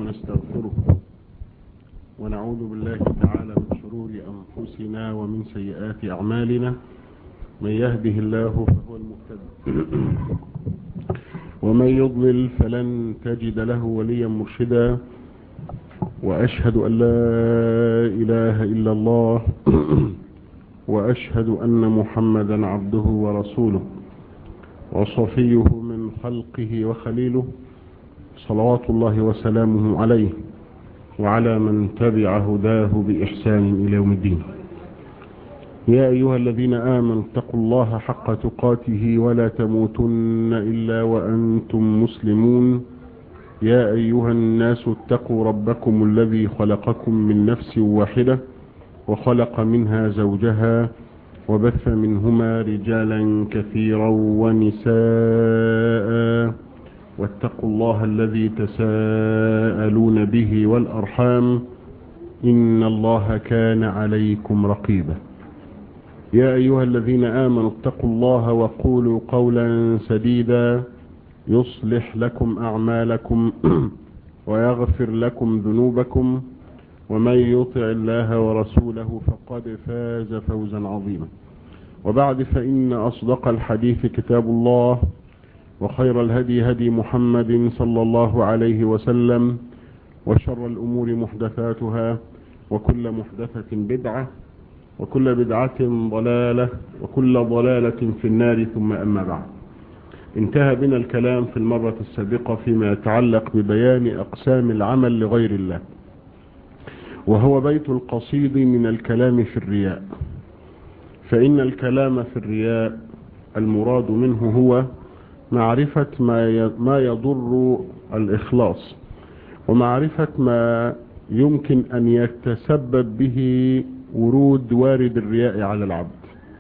ونستغفره ونعوذ بالله تعالى من شرور أنفسنا ومن سيئات أعمالنا من يهده الله فهو المهتد ومن يضلل فلن تجد له وليا مرشدا وأشهد أن لا إله إلا الله وأشهد أن محمدا عبده ورسوله وصفيه من خلقه وخليله صلوات الله وسلامه عليه وعلى من تبع هداه بإحسان إلى يوم الدين يا أيها الذين آمنوا اتقوا الله حق تقاته ولا تموتن إلا وأنتم مسلمون يا أيها الناس اتقوا ربكم الذي خلقكم من نفس واحدة وخلق منها زوجها وبث منهما رجالا كثيرا ونساء واتقوا الله الذي تساءلون به والأرحام إن الله كان عليكم رقيبا يا أيها الذين آمنوا اتقوا الله وقولوا قولا سديدا يصلح لكم أعمالكم ويغفر لكم ذنوبكم ومن يطع الله ورسوله فقد فاز فوزا عظيما وبعد فإن أصدق الحديث كتاب الله وخير الهدي هدي محمد صلى الله عليه وسلم وشر الأمور محدثاتها وكل محدثة بدعة وكل بدعة ضلالة وكل ضلالة في النار ثم أما بعد انتهى بنا الكلام في المرة السابقة فيما يتعلق ببيان أقسام العمل لغير الله وهو بيت القصيد من الكلام في الرياء فإن الكلام في الرياء المراد منه هو معرفة ما يضر الإخلاص ومعرفة ما يمكن أن يتسبب به ورود وارد الرياء على العبد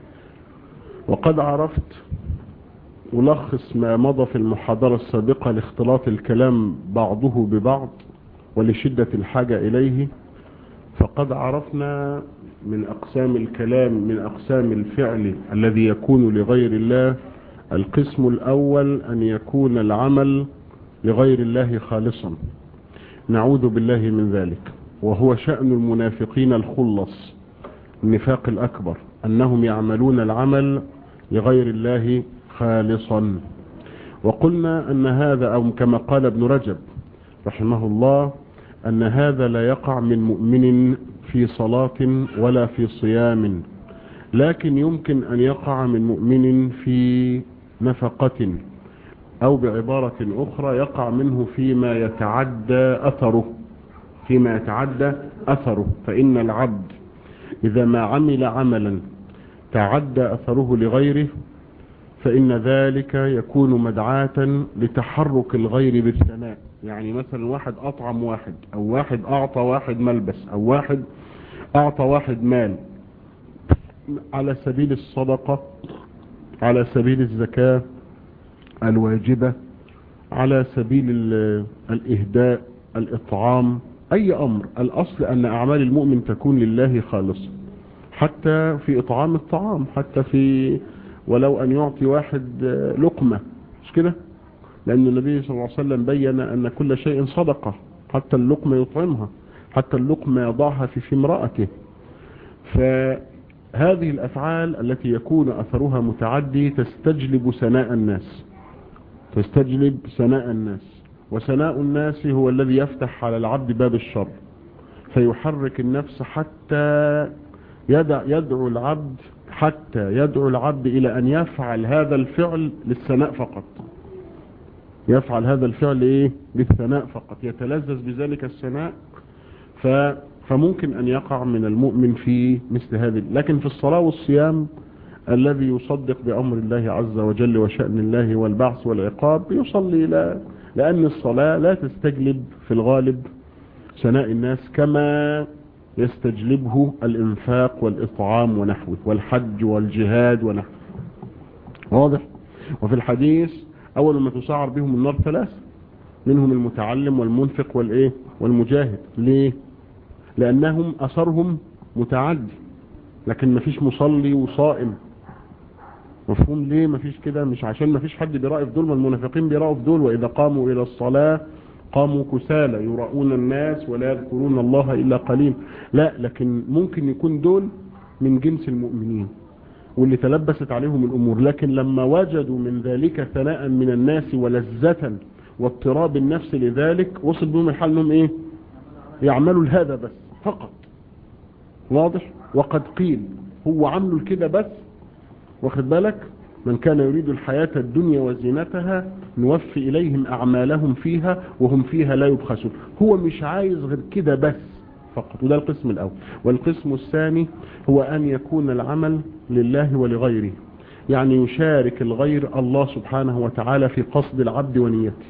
وقد عرفت ألخص ما مضى في المحاضرة السابقة لاختلاط الكلام بعضه ببعض ولشدة الحاجة إليه فقد عرفنا من أقسام الكلام من أقسام الفعل الذي يكون لغير الله القسم الأول أن يكون العمل لغير الله خالصا نعوذ بالله من ذلك وهو شأن المنافقين الخلص النفاق الأكبر أنهم يعملون العمل لغير الله خالصا وقلنا أن هذا أو كما قال ابن رجب رحمه الله أن هذا لا يقع من مؤمن في صلاة ولا في صيام لكن يمكن أن يقع من مؤمن في نفقة أو بعبارة أخرى يقع منه فيما يتعدى أثره فيما يتعدى أثره فإن العبد إذا ما عمل عملا تعدى أثره لغيره فإن ذلك يكون مدعاة لتحرك الغير بالثناء يعني مثلا واحد أطعم واحد أو واحد أعطى واحد ملبس أو واحد أعطى واحد مال على سبيل الصدقة على سبيل الزكاة الواجبة على سبيل الإهداء الإطعام أي أمر الأصل أن أعمال المؤمن تكون لله خالصة حتى في إطعام الطعام حتى في ولو أن يعطي واحد لقمة مش كده لأن النبي صلى الله عليه وسلم بين أن كل شيء صدقة حتى اللقمة يطعمها حتى اللقمة يضعها في في امرأته فهذه الأفعال التي يكون أثرها متعدي تستجلب سناء الناس تستجلب سناء الناس وسناء الناس هو الذي يفتح على العبد باب الشر فيحرك النفس حتى يدع يدعو العبد حتى يدعو العبد إلى أن يفعل هذا الفعل للثناء فقط يفعل هذا الفعل إيه للثناء فقط يتلذذ بذلك الثناء ف فممكن أن يقع من المؤمن في مثل هذه لكن في الصلاة والصيام الذي يصدق بأمر الله عز وجل وشأن الله والبعث والعقاب يصلي لا لأن الصلاة لا تستجلب في الغالب سناء الناس كما يستجلبه الإنفاق والإطعام ونحوه والحج والجهاد ونحوه واضح وفي الحديث أول ما تسعر بهم النار ثلاثة منهم المتعلم والمنفق والإيه والمجاهد ليه لأنهم أثرهم متعدي لكن مفيش مصلي وصائم مفهوم ليه مفيش كده مش عشان مفيش حد بيراقب دول ما المنافقين بيراقب دول وإذا قاموا إلى الصلاة قاموا كسالى يراؤون الناس ولا يذكرون الله إلا قليل لا لكن ممكن يكون دول من جنس المؤمنين واللي تلبست عليهم الأمور لكن لما وجدوا من ذلك ثناء من الناس ولذة واضطراب النفس لذلك وصل بهم الحال انهم ايه يعملوا هذا بس فقط واضح وقد قيل هو عملوا كده بس واخد بالك من كان يريد الحياة الدنيا وزينتها نوفي إليهم أعمالهم فيها وهم فيها لا يبخسون هو مش عايز غير كده بس فقط وده القسم الأول والقسم الثاني هو أن يكون العمل لله ولغيره يعني يشارك الغير الله سبحانه وتعالى في قصد العبد ونيته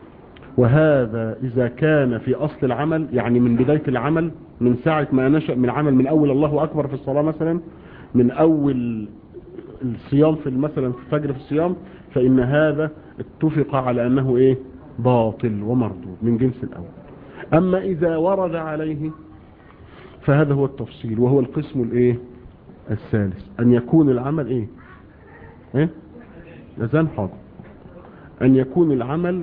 وهذا إذا كان في أصل العمل يعني من بداية العمل من ساعة ما نشأ من عمل من أول الله أكبر في الصلاة مثلا من أول الصيام في مثلا في الفجر في الصيام فإن هذا اتفق على أنه إيه باطل ومردود من جنس الأول أما إذا ورد عليه فهذا هو التفصيل وهو القسم الإيه الثالث أن يكون العمل إيه إيه لازال حاضر أن يكون العمل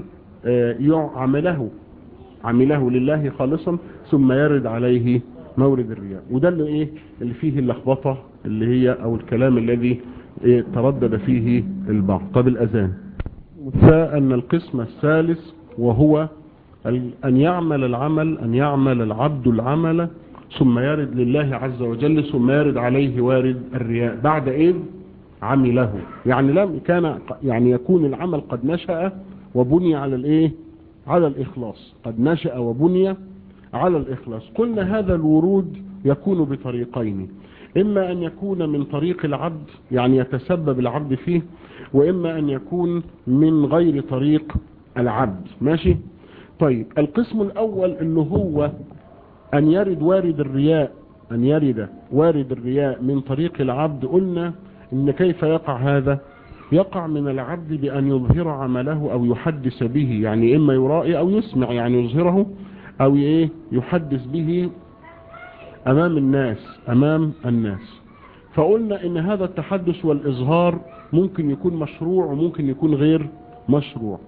عمله عمله لله خالصا ثم يرد عليه مورد الرياء وده اللي ايه اللي فيه اللخبطة اللي هي او الكلام الذي إيه تردد فيه البعض طب الاذان فان القسم الثالث وهو ان يعمل العمل ان يعمل العبد العمل ثم يرد لله عز وجل ثم يرد عليه وارد الرياء بعد ايه عمله يعني لم كان يعني يكون العمل قد نشأ وبني على الايه على الاخلاص قد نشأ وبني على الاخلاص قلنا هذا الورود يكون بطريقين اما ان يكون من طريق العبد يعني يتسبب العبد فيه واما ان يكون من غير طريق العبد ماشي طيب القسم الاول اللي هو ان يرد وارد الرياء ان يرد وارد الرياء من طريق العبد قلنا ان كيف يقع هذا يقع من العبد بأن يظهر عمله أو يحدث به يعني إما يرائي أو يسمع يعني يظهره أو إيه يحدث به أمام الناس أمام الناس فقلنا إن هذا التحدث والإظهار ممكن يكون مشروع وممكن يكون غير مشروع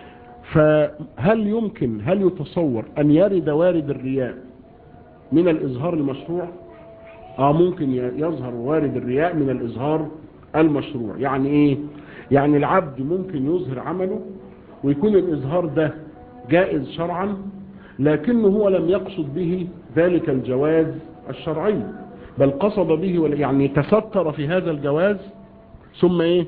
فهل يمكن هل يتصور أن يرد وارد الرياء من الإظهار المشروع آه ممكن يظهر وارد الرياء من الإظهار المشروع يعني ايه يعني العبد ممكن يظهر عمله ويكون الإظهار ده جائز شرعا لكنه هو لم يقصد به ذلك الجواز الشرعي بل قصد به يعني تستر في هذا الجواز ثم ايه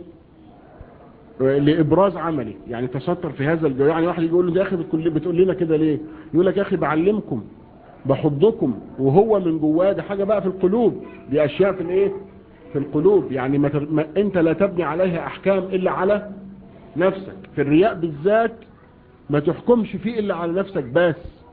لإبراز عمله يعني تستر في هذا الجواز يعني واحد يقول له يا أخي بتقول لنا كده ليه يقول لك يا أخي بعلمكم بحضكم وهو من جواه دي حاجة بقى في القلوب دي أشياء في الايه في القلوب يعني ما تر... ما انت لا تبني عليها احكام الا على نفسك في الرياء بالذات ما تحكمش فيه الا على نفسك بس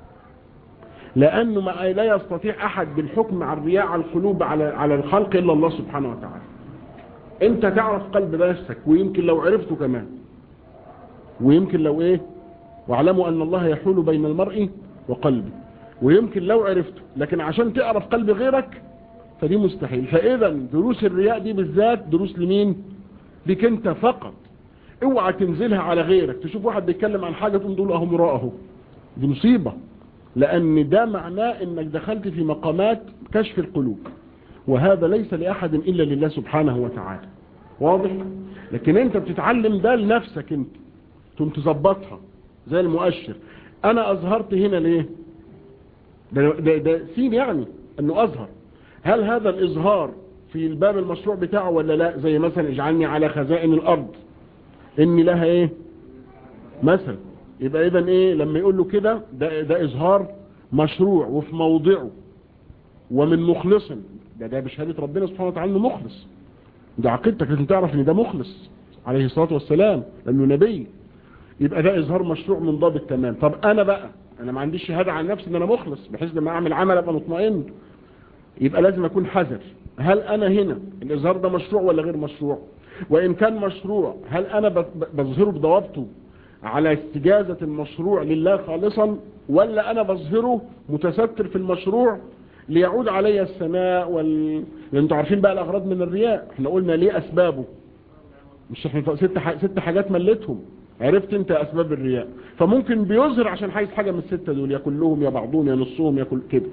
لانه ما لا يستطيع احد بالحكم على الرياء على القلوب على على الخلق الا الله سبحانه وتعالى انت تعرف قلب نفسك ويمكن لو عرفته كمان ويمكن لو ايه واعلموا ان الله يحول بين المرء وقلبه ويمكن لو عرفته لكن عشان تعرف قلب غيرك فدي مستحيل فاذا دروس الرياء دي بالذات دروس لمين لك انت فقط اوعى تنزلها على غيرك تشوف واحد بيتكلم عن حاجة تقوم تقول اهو مراءه دي مصيبة لان ده معناه انك دخلت في مقامات كشف القلوب وهذا ليس لأحد إلا لله سبحانه وتعالى واضح لكن انت بتتعلم ده لنفسك انت تقوم تظبطها زي المؤشر انا اظهرت هنا ليه ده, ده, ده سين يعني انه اظهر هل هذا الاظهار في الباب المشروع بتاعه ولا لا زي مثلا اجعلني على خزائن الارض اني لها ايه مثلا يبقى اذا ايه لما يقول له كده ده, ده اظهار مشروع وفي موضعه ومن مخلص ده ده بشهادة ربنا سبحانه وتعالى انه مخلص ده عقيدتك لازم تعرف ان ده مخلص عليه الصلاة والسلام لانه نبي يبقى ده اظهار مشروع من ضابط تمام طب انا بقى انا ما عنديش شهادة عن نفسي ان انا مخلص بحيث لما اعمل عمل ابقى مطمئن يبقى لازم اكون حذر هل انا هنا الاظهار ده مشروع ولا غير مشروع وان كان مشروع هل انا بظهره بضوابطه على استجازة المشروع لله خالصا ولا انا بظهره متستر في المشروع ليعود علي السماء وال... انتوا عارفين بقى الاغراض من الرياء احنا قلنا ليه اسبابه مش احنا ست, ح... ست حاجات ملتهم عرفت انت اسباب الرياء فممكن بيظهر عشان عايز حاجة من الستة دول يا كلهم يا بعضهم يا نصهم يا كل كده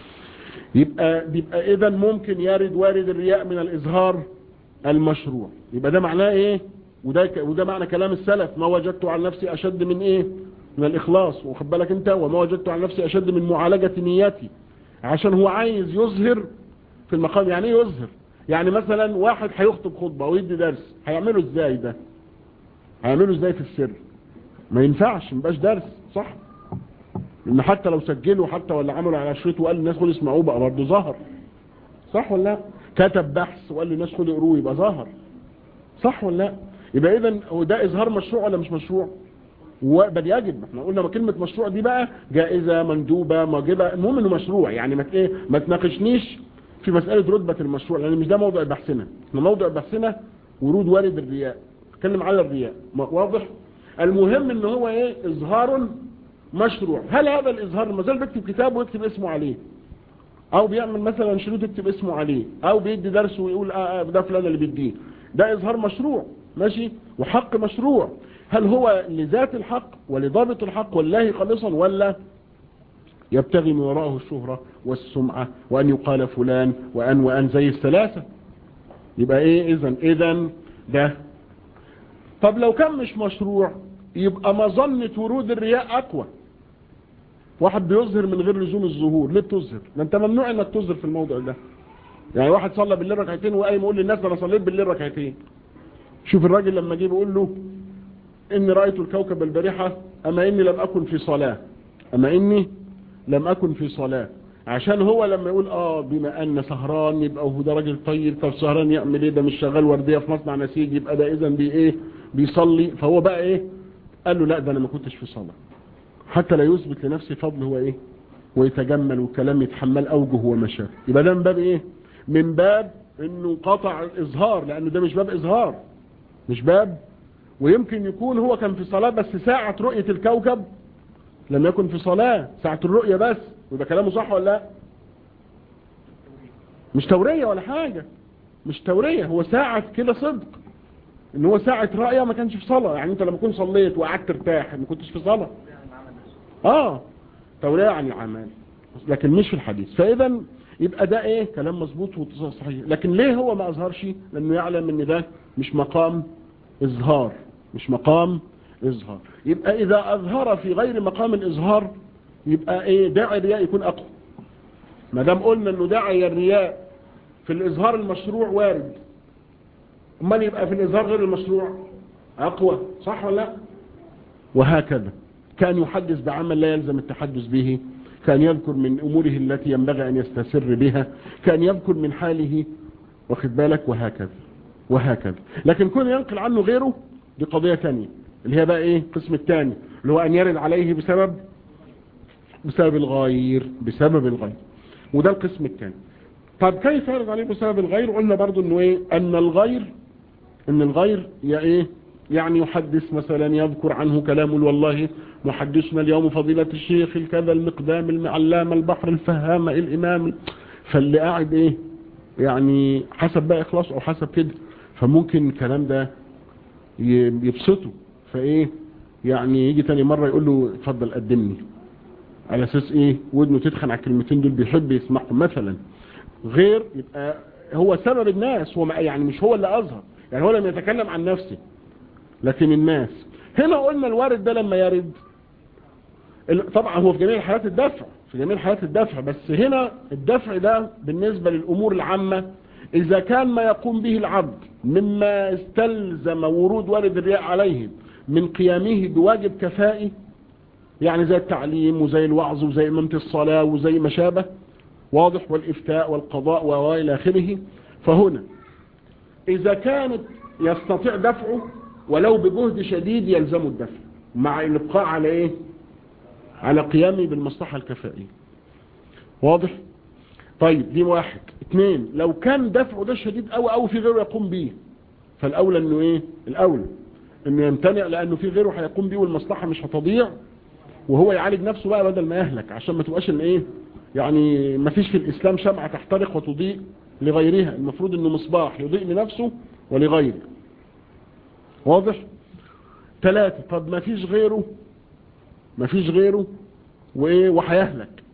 يبقى يبقى اذا ممكن يرد وارد الرياء من الاظهار المشروع يبقى ده معناه ايه وده وده معنى كلام السلف ما وجدت على نفسي اشد من ايه من الاخلاص واخد بالك انت وما وجدت على نفسي اشد من معالجة نياتي عشان هو عايز يظهر في المقام يعني ايه يظهر يعني مثلا واحد هيخطب خطبة ويدي درس هيعمله ازاي ده هيعمله ازاي في السر ما ينفعش مبقاش درس صح لان حتى لو سجلوا حتى ولا عملوا على شريط وقال للناس خدوا اسمعوه بقى برضه ظهر صح ولا لا كتب بحث وقال للناس خدوا اقروه يبقى ظهر صح ولا لا يبقى اذا هو ده اظهار مشروع ولا مش مشروع بل يجب احنا قلنا ما كلمة مشروع دي بقى جائزة مندوبة مواجبة المهم انه مشروع يعني ما ايه ما تناقشنيش في مسألة رتبة المشروع لان مش ده موضوع بحثنا احنا موضوع بحثنا ورود وارد الرياء اتكلم على الرياء واضح المهم ان هو ايه اظهار مشروع هل هذا الاظهار ما زال بيكتب كتاب ويكتب اسمه عليه او بيعمل مثلا شريط يكتب اسمه عليه او بيدي درس ويقول اه اه ده فلان اللي بيديه ده اظهار مشروع ماشي وحق مشروع هل هو لذات الحق ولضابط الحق والله خالصا ولا يبتغي من وراءه الشهرة والسمعة وأن يقال فلان وأن وأن زي الثلاثة يبقى ايه اذا اذا ده طب لو كان مش مشروع يبقى مظنة ورود الرياء اقوى واحد بيظهر من غير لزوم الظهور ليه بتظهر ده انت ممنوع انك تظهر في الموضوع ده يعني واحد صلى بالليل ركعتين وقايم يقول للناس انا صليت بالليل ركعتين شوف الراجل لما جه بيقول له اني رأيت الكوكب البارحة اما اني لم اكن في صلاة اما اني لم اكن في صلاة عشان هو لما يقول اه بما ان سهران يبقى هو ده راجل طيب طب سهران يعمل ايه ده مش شغال ورديه في مصنع نسيج يبقى ده اذا بي ايه بيصلي فهو بقى ايه قال له لا ده انا ما كنتش في صلاة حتى لا يثبت لنفسه فضل هو ايه ويتجمل والكلام يتحمل اوجه ومشاكل يبقى ده من باب ايه من باب انه قطع الاظهار لانه ده مش باب اظهار مش باب ويمكن يكون هو كان في صلاة بس ساعة رؤية الكوكب لم يكن في صلاة ساعة الرؤية بس وده كلامه صح ولا لا مش تورية ولا حاجة مش تورية هو ساعة كده صدق ان هو ساعة رأية ما كانش في صلاة يعني انت لما كنت صليت وقعدت ترتاح ما كنتش في صلاة اه تورية عن العمل لكن مش في الحديث فاذا يبقى ده ايه كلام مظبوط وصحيح لكن ليه هو ما اظهرش لانه يعلم ان ده مش مقام اظهار مش مقام اظهار يبقى اذا اظهر في غير مقام الاظهار يبقى ايه داعي الرياء يكون اقوى ما دام قلنا انه داعي الرياء في الاظهار المشروع وارد امال يبقى في الاظهار غير المشروع اقوى صح ولا لا وهكذا كان يحدث بعمل لا يلزم التحدث به كان يذكر من اموره التي ينبغي ان يستسر بها كان يذكر من حاله واخد بالك وهكذا وهكذا لكن كون ينقل عنه غيره دي قضية ثانيه اللي هي بقى ايه القسم الثاني اللي هو ان يرد عليه بسبب بسبب الغير بسبب الغير وده القسم الثاني طب كيف يرد عليه بسبب الغير قلنا برضو انه ايه ان الغير ان الغير يا ايه يعني يحدث مثلا يذكر عنه كلام والله محدثنا اليوم فضيلة الشيخ الكذا المقدام المعلام البحر الفهام الامام فاللي قاعد ايه يعني حسب بقى اخلاص او حسب كده فممكن الكلام ده يبسطه فايه يعني يجي تاني مرة يقول له اتفضل قدمني على اساس ايه ودنه تدخن على الكلمتين دول بيحب يسمعهم مثلا غير يبقى هو سبب الناس هو يعني مش هو اللي اظهر يعني هو لم يتكلم عن نفسه لكن الناس هنا قلنا الوارد ده لما يرد طبعا هو في جميع الحالات الدفع في جميع الحالات الدفع بس هنا الدفع ده بالنسبة للأمور العامة إذا كان ما يقوم به العبد مما استلزم ورود وارد الرياء عليه من قيامه بواجب كفائي يعني زي التعليم وزي الوعظ وزي إمامة الصلاة وزي ما شابه واضح والإفتاء والقضاء وإلى آخره فهنا إذا كانت يستطيع دفعه ولو بجهد شديد يلزم الدفع مع الابقاء على ايه على قيامه بالمصلحة الكفائية واضح طيب دي واحد اثنين لو كان دفعه ده شديد او او في غيره يقوم به فالاولى انه ايه الاولى انه يمتنع لانه في غيره هيقوم به والمصلحة مش هتضيع وهو يعالج نفسه بقى بدل ما يهلك عشان ما تبقاش ان ايه يعني ما فيش في الاسلام شمعة تحترق وتضيء لغيرها المفروض انه مصباح يضيء لنفسه ولغيره واضح ثلاثة طب ما فيش غيره ما فيش غيره وايه وهيهلك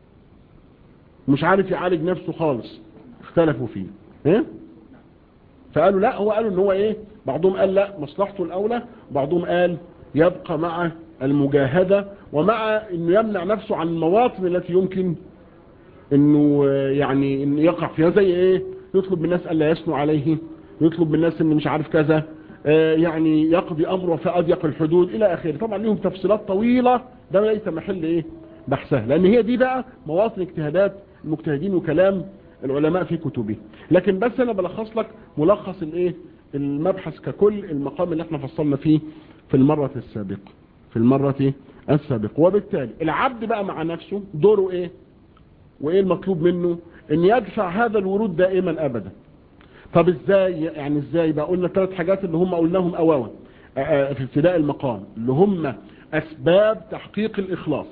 مش عارف يعالج نفسه خالص اختلفوا فيه ايه فقالوا لا هو قالوا ان هو ايه بعضهم قال لا مصلحته الاولى بعضهم قال يبقى مع المجاهدة ومع انه يمنع نفسه عن المواطن التي يمكن انه يعني انه يقع فيها زي ايه يطلب من الناس الا يسنوا عليه يطلب من الناس ان مش عارف كذا يعني يقضي امره في اضيق الحدود الى اخره طبعا ليهم تفصيلات طويلة ده ليس محل ايه بحثها لان هي دي بقى مواطن اجتهادات المجتهدين وكلام العلماء في كتبه لكن بس انا بلخص لك ملخص الايه المبحث ككل المقام اللي احنا فصلنا فيه في المرة السابقة في المرة السابقة وبالتالي العبد بقى مع نفسه دوره ايه وايه المطلوب منه ان يدفع هذا الورود دائما ابدا طب ازاي يعني ازاي بقى قلنا ثلاث حاجات اللي هم قلناهم اولا في ابتداء المقام اللي هم اسباب تحقيق الاخلاص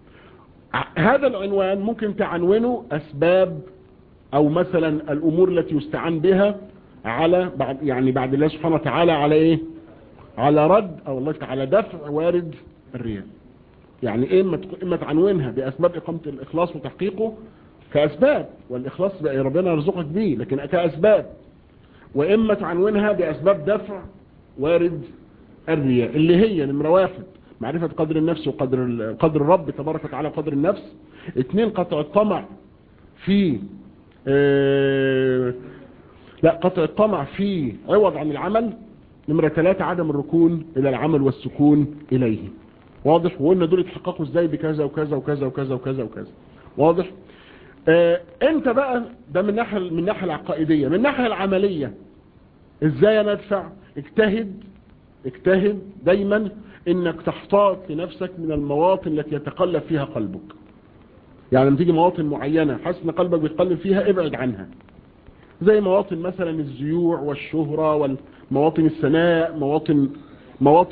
هذا العنوان ممكن تعنونه اسباب او مثلا الامور التي يستعان بها على بعد يعني بعد الله سبحانه وتعالى على ايه على رد او الله على دفع وارد الرياء يعني اما اما تعنونها باسباب اقامه الاخلاص وتحقيقه كاسباب والاخلاص بقى ربنا يرزقك به لكن كاسباب واما تعنونها باسباب دفع وارد الرياء اللي هي نمره واحد معرفة قدر النفس وقدر قدر الرب تبارك وتعالى وقدر النفس اثنين قطع الطمع في اه لا قطع الطمع في عوض عن العمل نمرة ثلاثة عدم الركون الى العمل والسكون اليه واضح وقلنا دول يتحققوا ازاي بكذا وكذا وكذا وكذا وكذا وكذا واضح اه انت بقى ده من الناحيه من الناحيه العقائديه من الناحيه العمليه ازاي انا ادفع اجتهد اجتهد دايما انك تحتاط لنفسك من المواطن التي يتقلب فيها قلبك يعني لما تيجي مواطن معينة حاسس ان قلبك بيتقلب فيها ابعد عنها زي مواطن مثلا الزيوع والشهرة والمواطن السناء مواطن مواطن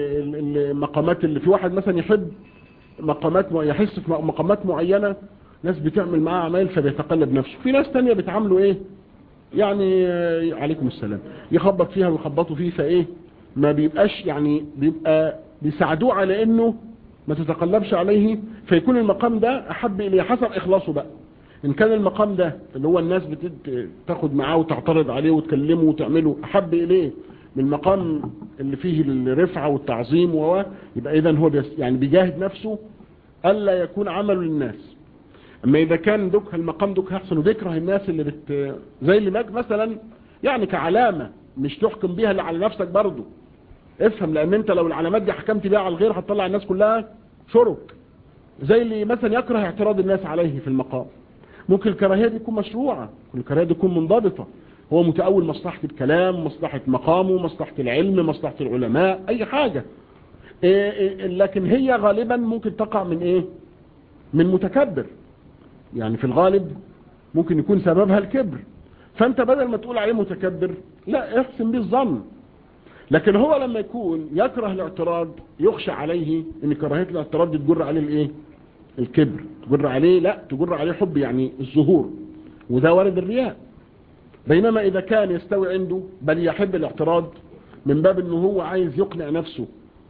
المقامات اللي في واحد مثلا يحب مقامات يحس في مقامات معينة ناس بتعمل معاه عمال فبيتقلب نفسه في ناس تانية بتعامله ايه يعني عليكم السلام يخبط فيها ويخبطوا فيه فايه ما بيبقاش يعني بيبقى بيساعدوه على انه ما تتقلبش عليه فيكون المقام ده احب اليه حسب اخلاصه بقى ان كان المقام ده اللي هو الناس بتاخد معاه وتعترض عليه وتكلمه وتعمله احب اليه من المقام اللي فيه الرفعة والتعظيم وهو يبقى اذا هو يعني بيجاهد نفسه الا يكون عمله للناس اما اذا كان دوك المقام دوك هيحصل وبيكره الناس اللي بت زي اللي ماك مثلا يعني كعلامة مش تحكم بيها اللي على نفسك برضه افهم لان انت لو العلامات دي حكمت بيها على الغير هتطلع الناس كلها شرك زي اللي مثلا يكره اعتراض الناس عليه في المقام ممكن الكراهية دي تكون مشروعة الكراهية دي تكون منضبطة هو متأول مصلحة الكلام مصلحة مقامه مصلحة العلم مصلحة العلماء اي حاجة إيه إيه لكن هي غالبا ممكن تقع من ايه من متكبر يعني في الغالب ممكن يكون سببها الكبر فانت بدل ما تقول عليه متكبر لا احسن به الظن لكن هو لما يكون يكره الاعتراض يخشى عليه ان كراهية الاعتراض دي تجر عليه الايه الكبر تجر عليه لا تجر عليه حب يعني الظهور وده وارد الرياء بينما اذا كان يستوي عنده بل يحب الاعتراض من باب انه هو عايز يقنع نفسه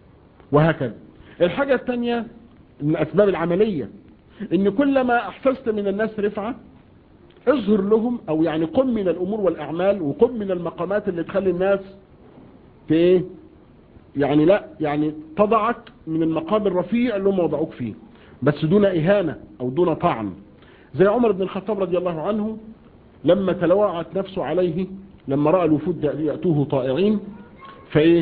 وهكذا الحاجة الثانية من الاسباب العملية ان كلما احسست من الناس رفعة اظهر لهم او يعني قم من الامور والاعمال وقم من المقامات اللي تخلي الناس في ايه يعني لا يعني تضعك من المقام الرفيع اللي هم وضعوك فيه بس دون اهانة او دون طعن زي عمر بن الخطاب رضي الله عنه لما تلوعت نفسه عليه لما رأى الوفود يأتوه طائعين فايه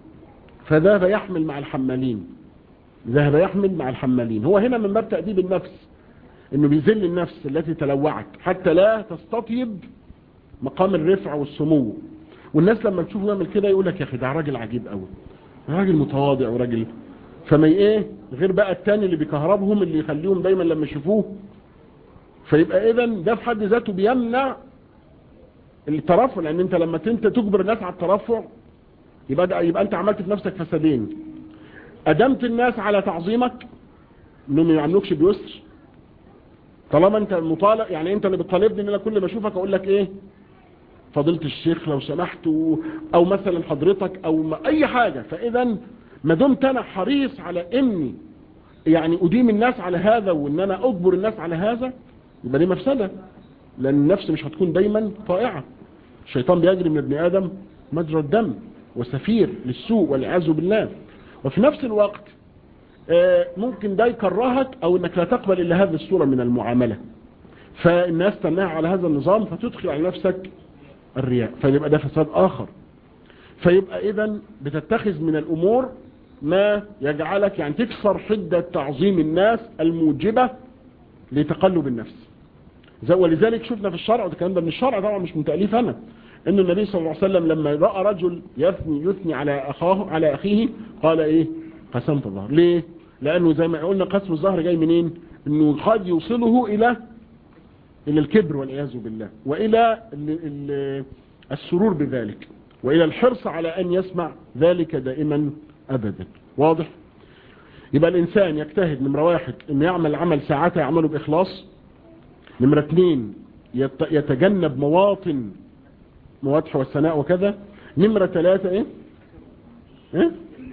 فذهب يحمل مع الحمالين ذهب يحمل مع الحمالين هو هنا من باب تأديب النفس انه بيذل النفس التي تلوعت حتى لا تستطيب مقام الرفع والسمو والناس لما تشوفه يعمل كده يقول لك يا اخي ده راجل عجيب قوي راجل متواضع وراجل فما ايه غير بقى التاني اللي بيكهربهم اللي يخليهم دايما لما يشوفوه فيبقى اذا ده في حد ذاته بيمنع الترفع لان انت لما انت تجبر الناس على الترفع يبقى ده يبقى انت عملت في نفسك فسادين ادمت الناس على تعظيمك انهم ما يعملوكش بيسر طالما انت مطالب يعني انت اللي بتطالبني ان انا كل ما اشوفك اقول لك ايه فضيله الشيخ لو سمحت او مثلا حضرتك او ما اي حاجه فاذا ما دمت انا حريص على اني يعني اديم الناس على هذا وان انا اجبر الناس على هذا يبقى دي مفسده لان النفس مش هتكون دايما طائعه الشيطان بيجري من ابن ادم مجرى الدم وسفير للسوء والعياذ بالله وفي نفس الوقت ممكن ده يكرهك او انك لا تقبل الا هذه الصورة من المعاملة فالناس تنهى على هذا النظام فتدخل على نفسك الرياء فيبقى ده فساد اخر فيبقى اذا بتتخذ من الامور ما يجعلك يعني تكسر حدة تعظيم الناس الموجبة لتقلب النفس ولذلك شفنا في الشرع وده كلام ده من الشرع طبعا مش من تأليف انا ان النبي صلى الله عليه وسلم لما رأى رجل يثني يثني على اخاه على اخيه قال ايه قسمت الظهر ليه لانه زي ما قلنا قسم الظهر جاي منين انه قد يوصله الى الى الكبر والعياذ بالله والى ال ال السرور بذلك والى الحرص على ان يسمع ذلك دائما ابدا واضح يبقى الانسان يجتهد نمرة واحد انه يعمل عمل ساعته يعمله باخلاص نمرة اثنين يتجنب مواطن موادح والثناء وكذا نمرة ثلاثة ايه ايه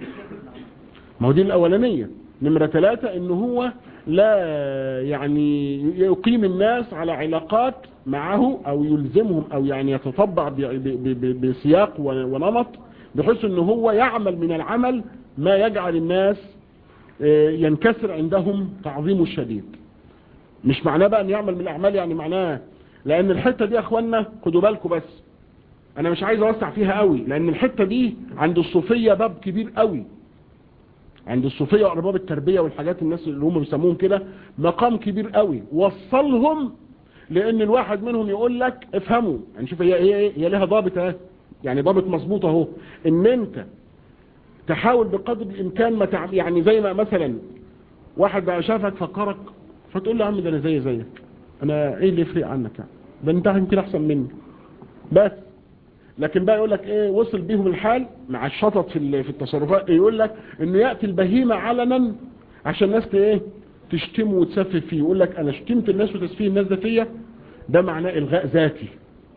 ما هو دي الاولانية نمرة ثلاثة ان هو لا يعني يقيم الناس على علاقات معه او يلزمهم او يعني يتطبع بسياق ونمط بحيث ان هو يعمل من العمل ما يجعل الناس ينكسر عندهم تعظيمه الشديد مش معناه بقى ان يعمل من الاعمال يعني معناه لان الحتة دي يا اخوانا خدوا بالكم بس انا مش عايز اوسع فيها قوي لان الحتة دي عند الصوفية باب كبير قوي عند الصوفية وارباب التربية والحاجات الناس اللي هم بيسموهم كده مقام كبير قوي وصلهم لان الواحد منهم يقول لك افهموا يعني شوف هي هي هي لها ضابط اهي يعني ضابط مظبوط اهو ان انت تحاول بقدر الامكان ما تع... يعني زي ما مثلا واحد بقى شافك فكرك فتقول له يا عم ده انا زي زيك انا ايه اللي يفرق عنك يعني ده انت يمكن احسن مني بس لكن بقى يقول لك ايه وصل بيهم الحال مع الشطط في في التصرفات يقول لك انه ياتي البهيمه علنا عشان الناس ايه تشتمه وتسفه فيه يقول لك انا شتمت الناس وتسفيه الناس ده فيا ده معناه الغاء ذاتي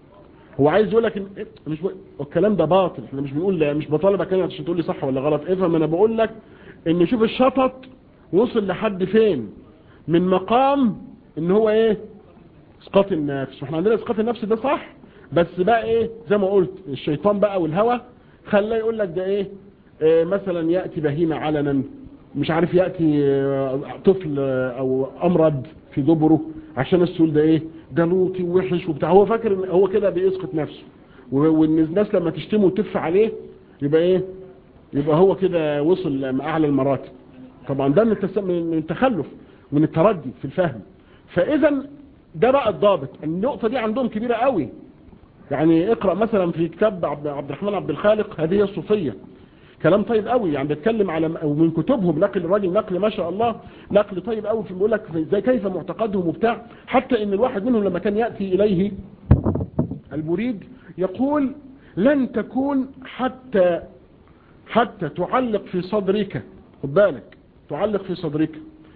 هو عايز يقول لك إن مش ب... الكلام ده باطل احنا مش بنقول لا مش بطالبك انا عشان تقول لي صح ولا غلط افهم انا بقول لك ان شوف الشطط وصل لحد فين من مقام ان هو ايه اسقاط النفس واحنا عندنا اسقاط النفس ده صح بس بقى ايه زي ما قلت الشيطان بقى والهوى خلاه يقول لك ده ايه, إيه مثلا يأتي بهيمة علنا مش عارف يأتي طفل او امرض في دبره عشان السول ده ايه ده لوطي ووحش وبتاع هو فاكر ان هو كده بيسقط نفسه وان الناس لما تشتمه وتف عليه يبقى ايه يبقى هو كده وصل اعلى المراتب طبعا ده من التخلف من التردي في الفهم فاذا ده بقى الضابط النقطة دي عندهم كبيرة قوي يعني اقرأ مثلا في كتاب عبد الرحمن عبد الخالق هذه الصوفية كلام طيب قوي يعني بيتكلم على ومن كتبهم نقل الراجل نقل ما شاء الله نقل طيب قوي في بيقول لك زي كيف معتقدهم وبتاع حتى ان الواحد منهم لما كان يأتي اليه المريد يقول لن تكون حتى حتى تعلق في صدرك خد بالك تعلق في صدرك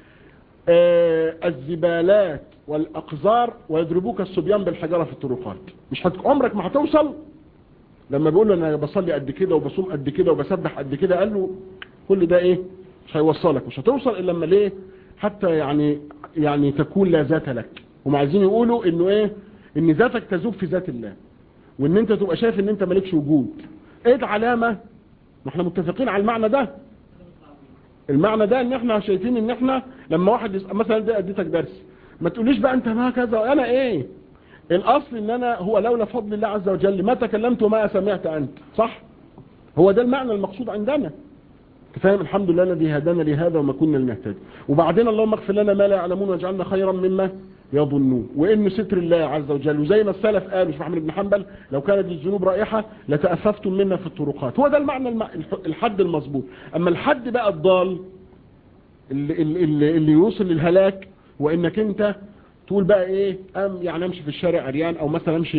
آه الزبالات والأقذار ويضربوك الصبيان بالحجارة في الطرقات مش هت... عمرك ما هتوصل لما بيقول له انا بصلي قد كده وبصوم قد كده وبسبح قد كده قال له كل ده ايه مش هيوصلك مش هتوصل الا لما ليه حتى يعني يعني تكون لا ذات لك هم عايزين يقولوا انه ايه ان ذاتك تذوب في ذات الله وان انت تبقى شايف ان انت مالكش وجود ايه العلامة ما احنا متفقين على المعنى ده المعنى ده ان احنا شايفين ان احنا لما واحد يسأل مثلا ده اديتك درس ما تقوليش بقى انت ما كذا انا ايه الاصل ان انا هو لولا فضل الله عز وجل ما تكلمت وما سمعت انت صح هو ده المعنى المقصود عندنا فاهم الحمد لله الذي هدانا لهذا وما كنا لنهتدي وبعدين اللهم اغفر لنا ما لا يعلمون واجعلنا خيرا مما يظنون وان ستر الله عز وجل وزي ما السلف قالوا شيخ احمد بن حنبل لو كانت الذنوب رائحه لتأففتم منا في الطرقات هو ده المعنى الم... الحد المظبوط اما الحد بقى الضال اللي, اللي, اللي يوصل للهلاك وانك انت تقول بقى ايه ام يعني امشي في الشارع عريان او مثلا امشي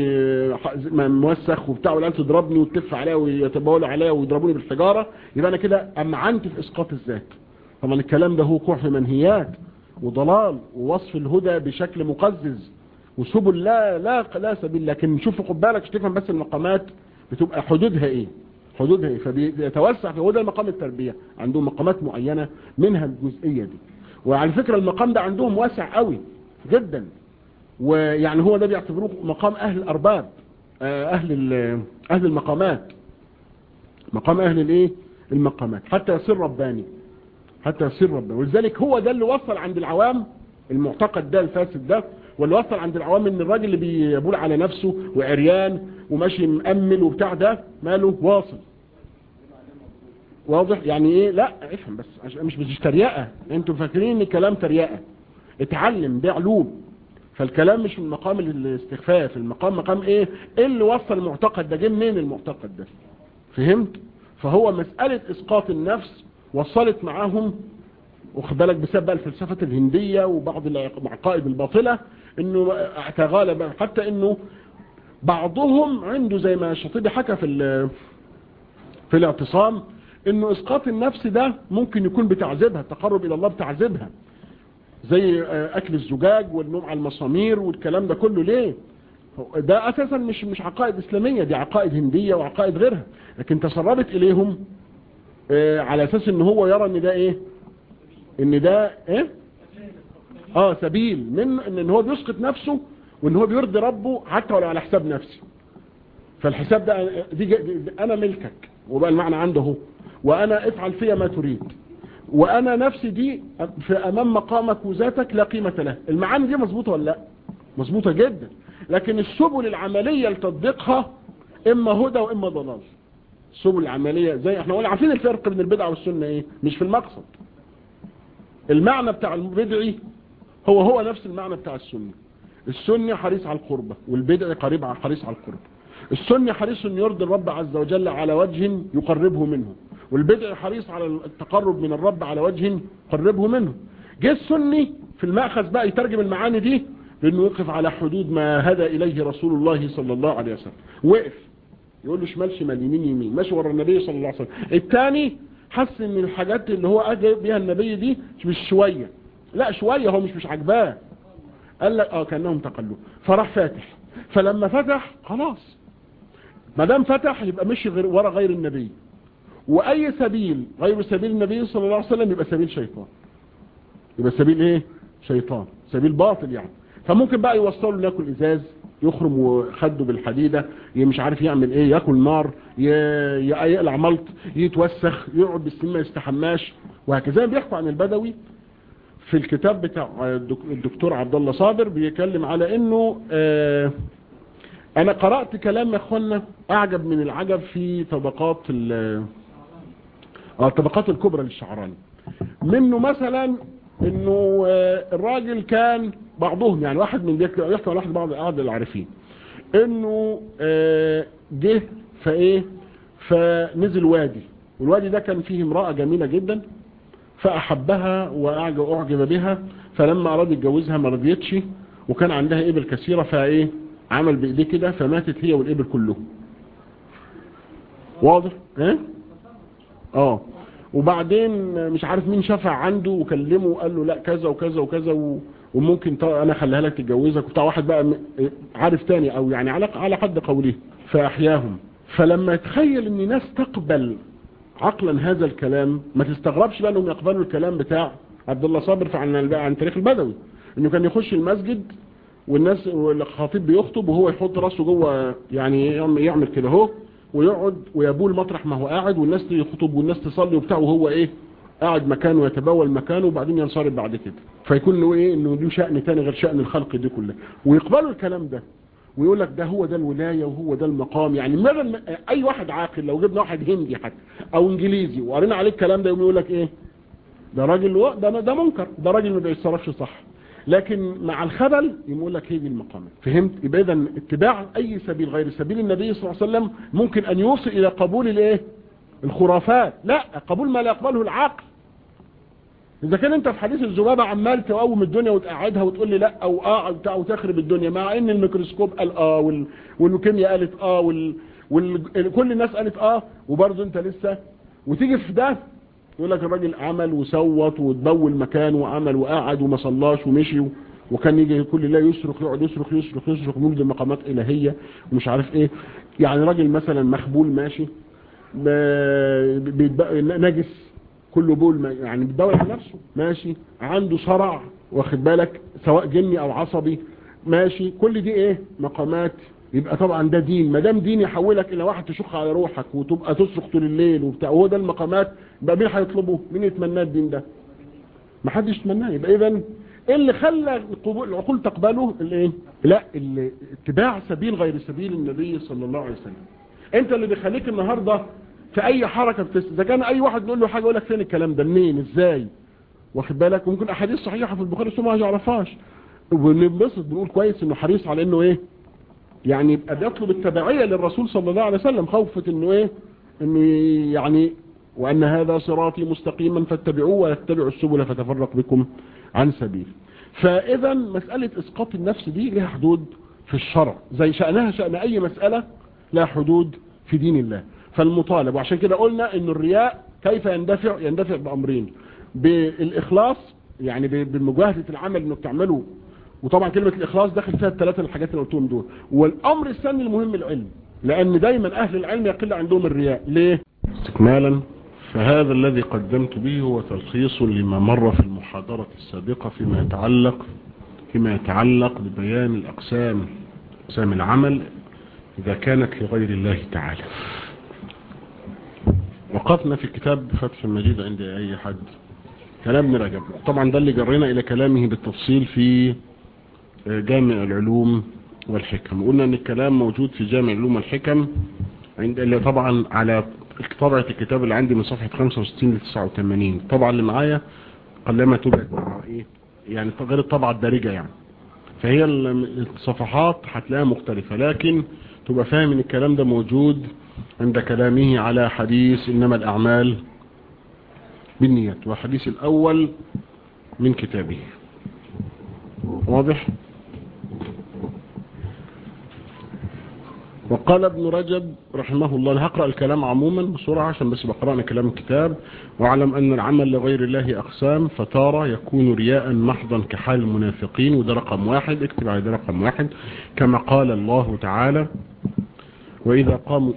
موسخ وبتاع والعيال تضربني وتلف عليا ويتبولوا عليا ويضربوني بالحجاره يبقى انا كده امعنت في اسقاط الذات طبعا الكلام ده هو وقوع في منهيات وضلال ووصف الهدى بشكل مقزز وسبل لا لا لا سبيل لكن شوف خد بالك تفهم بس المقامات بتبقى حدودها ايه حدودها ايه فبيتوسع في هو ده مقام التربية عندهم مقامات معينة منها الجزئية دي وعلى فكرة المقام ده عندهم واسع قوي جدا ويعني هو ده بيعتبروه مقام اهل الارباب اهل اهل المقامات مقام اهل الايه المقامات حتى يصير رباني حتى يصير رباني ولذلك هو ده اللي وصل عند العوام المعتقد ده الفاسد ده واللي وصل عند العوام ان الراجل اللي بيبول على نفسه وعريان وماشي مأمل وبتاع ده ماله واصل واضح يعني ايه لا افهم بس مش مش تريقه انتوا فاكرين ان كلام تريقه اتعلم ده علوم فالكلام مش من مقام الاستخفاف المقام مقام ايه ايه اللي وصل المعتقد ده جه منين المعتقد ده فهمت فهو مسألة اسقاط النفس وصلت معاهم واخد بالك بسبب الفلسفة الهندية وبعض العقائد الباطلة انه تغالب حتى انه بعضهم عنده زي ما الشاطبي حكى في في الاعتصام انه اسقاط النفس ده ممكن يكون بتعذيبها التقرب الى الله بتعذيبها زي اكل الزجاج والنوم على المسامير والكلام ده كله ليه ده اساسا مش مش عقائد اسلامية دي عقائد هندية وعقائد غيرها لكن تسربت اليهم على اساس ان هو يرى ان ده ايه ان ده ايه اه سبيل من ان هو بيسقط نفسه وان هو بيرضي ربه حتى ولو على حساب نفسه فالحساب ده دي, دي انا ملكك وبقى المعنى عنده هو وانا افعل فيا ما تريد وانا نفسي دي في امام مقامك وذاتك لا قيمة له المعاني دي مظبوطة ولا لا مظبوطة جدا لكن السبل العملية لتطبيقها اما هدى واما ضلال السبل العملية زي احنا قلنا عارفين الفرق بين البدعة والسنة ايه مش في المقصد المعنى بتاع البدعي هو هو نفس المعنى بتاع السنة السنة حريص على القربة والبدع قريب على حريص على القربة السنة حريص ان يرضي الرب عز وجل على وجه يقربه منه والبدع حريص على التقرب من الرب على وجه يقربه منه جه السني في المأخذ بقى يترجم المعاني دي لانه يقف على حدود ما هدى اليه رسول الله صلى الله عليه وسلم وقف يقول له شمال شمال يمين يمين ماشي ورا النبي صلى الله عليه وسلم الثاني حس ان الحاجات اللي هو اجى بيها النبي دي مش شوية لا شوية هو مش مش عجباه قال لك اه كانهم تقلوا فراح فاتح فلما فتح خلاص ما دام فتح يبقى مشي غير ورا غير النبي واي سبيل غير سبيل النبي صلى الله عليه وسلم يبقى سبيل شيطان يبقى سبيل ايه شيطان سبيل باطل يعني فممكن بقى يوصلوا ياكل ازاز يخرم وخده بالحديدة مش عارف يعمل ايه ياكل نار يقلع ملط يتوسخ يقعد بالسن ما يستحماش وهكذا زي ما بيحكوا عن البدوي في الكتاب بتاع الدكتور عبد الله صابر بيتكلم على انه آه انا قرأت كلام يا اخوانا اعجب من العجب في طبقات الطبقات الكبرى للشعراني منه مثلا انه الراجل كان بعضهم يعني واحد من يحكي عن واحد بعض الاعضاء العارفين انه جه فايه فنزل وادي والوادي ده كان فيه امرأة جميلة جدا فاحبها واعجب بها فلما اراد يتجوزها ما رضيتش وكان عندها ابل كثيرة فايه عمل بايديه كده فماتت هي والابل كلهم واضح ايه اه وبعدين مش عارف مين شفع عنده وكلمه وقال له لا كذا وكذا وكذا و... وممكن انا خليها لك تتجوزك وبتاع واحد بقى عارف تاني او يعني على على حد قوله فاحياهم فلما تخيل ان ناس تقبل عقلا هذا الكلام ما تستغربش بقى انهم يقبلوا الكلام بتاع عبد الله صابر عن عن تاريخ البدوي انه كان يخش المسجد والناس والخطيب بيخطب وهو يحط راسه جوه يعني يعمل كده اهو ويقعد ويبول مطرح ما هو قاعد والناس يخطب والناس تصلي وبتاع وهو ايه قاعد مكانه يتبول مكانه وبعدين ينصرف بعد كده فيكون له ايه انه له شأن تاني غير شأن الخلق دي كلها ويقبلوا الكلام ده ويقول لك ده هو ده الولاية وهو ده المقام يعني ماذا اي واحد عاقل لو جبنا واحد هندي حتى او انجليزي وقرينا عليه الكلام ده يقول لك ايه ده راجل و... ده ده منكر ده راجل ما بيتصرفش صح لكن مع الخبل يقول لك هي دي المقامات فهمت يبقى اذا اتباع اي سبيل غير سبيل النبي صلى الله عليه وسلم ممكن ان يوصل الى قبول الايه الخرافات لا قبول ما لا يقبله العقل اذا كان انت في حديث الذبابه عمال تقوم الدنيا وتقعدها وتقول لي لا او اه او تخرب الدنيا مع ان الميكروسكوب قال اه وال... واللوكيميا قالت اه وال... وال... كل الناس قالت اه وبرضه انت لسه وتيجي في ده يقول لك الراجل عمل وسوت وتبول مكانه وعمل وقعد وما صلاش ومشي وكان يجي كل الله يصرخ يقعد يصرخ يصرخ يصرخ مولد مقامات إلهية ومش عارف ايه يعني راجل مثلا مخبول ماشي نجس كله بول يعني بيدور على نفسه ماشي عنده صرع واخد بالك سواء جني او عصبي ماشي كل دي ايه مقامات يبقى طبعا ده دين ما دام دين يحولك الى واحد تشخ على روحك وتبقى تصرخ طول الليل وبتاع وهو ده المقامات يبقى مين هيطلبه مين يتمناه الدين ده ما حدش يتمناه يبقى اذا ايه اللي خلى العقول تقبله الايه لا اتباع سبيل غير سبيل النبي صلى الله عليه وسلم انت اللي بيخليك النهارده في اي حركه بتس اذا كان اي واحد نقول له حاجه يقول لك فين الكلام ده منين ازاي واخد بالك ممكن احاديث صحيحه في البخاري بس ما يعرفهاش وبننبسط بنقول كويس انه حريص على انه ايه يعني يبقى بيطلب التبعيه للرسول صلى الله عليه وسلم خوفه انه ايه انه يعني وان هذا صراطي مستقيما فاتبعوه ولا تتبعوا السبل فتفرق بكم عن سبيل فاذا مساله اسقاط النفس دي لها حدود في الشرع زي شانها شان اي مساله لها حدود في دين الله فالمطالب وعشان كده قلنا ان الرياء كيف يندفع يندفع بامرين بالاخلاص يعني بمجاهده العمل انك تعمله وطبعا كلمة الإخلاص داخل فيها الثلاثة الحاجات اللي قلتهم دول والأمر الثاني المهم العلم لأن دايما أهل العلم يقل عندهم الرياء ليه؟ استكمالا فهذا الذي قدمت به هو تلخيص لما مر في المحاضرة السابقة فيما يتعلق فيما يتعلق ببيان الأقسام أقسام العمل إذا كانت لغير الله تعالى وقفنا في كتاب فتح المجيد عند أي حد كلام ابن رجب طبعا ده اللي جرينا إلى كلامه بالتفصيل في جامع العلوم والحكم قلنا ان الكلام موجود في جامع العلوم والحكم عند اللي طبعا على طبعة الكتاب اللي عندي من صفحة 65 ل 89 طبعا اللي معايا قلما تبعد ايه يعني غير الطبعة الدارجة يعني فهي الصفحات هتلاقيها مختلفة لكن تبقى فاهم ان الكلام ده موجود عند كلامه على حديث انما الاعمال بالنيات وحديث الاول من كتابه واضح وقال ابن رجب رحمه الله أنا هقرأ الكلام عموما بسرعة عشان بس بقرأنا كلام الكتاب واعلم أن العمل لغير الله أقسام فتارة يكون رياء محضا كحال المنافقين وده رقم واحد اكتب على ده رقم واحد كما قال الله تعالى وإذا قاموا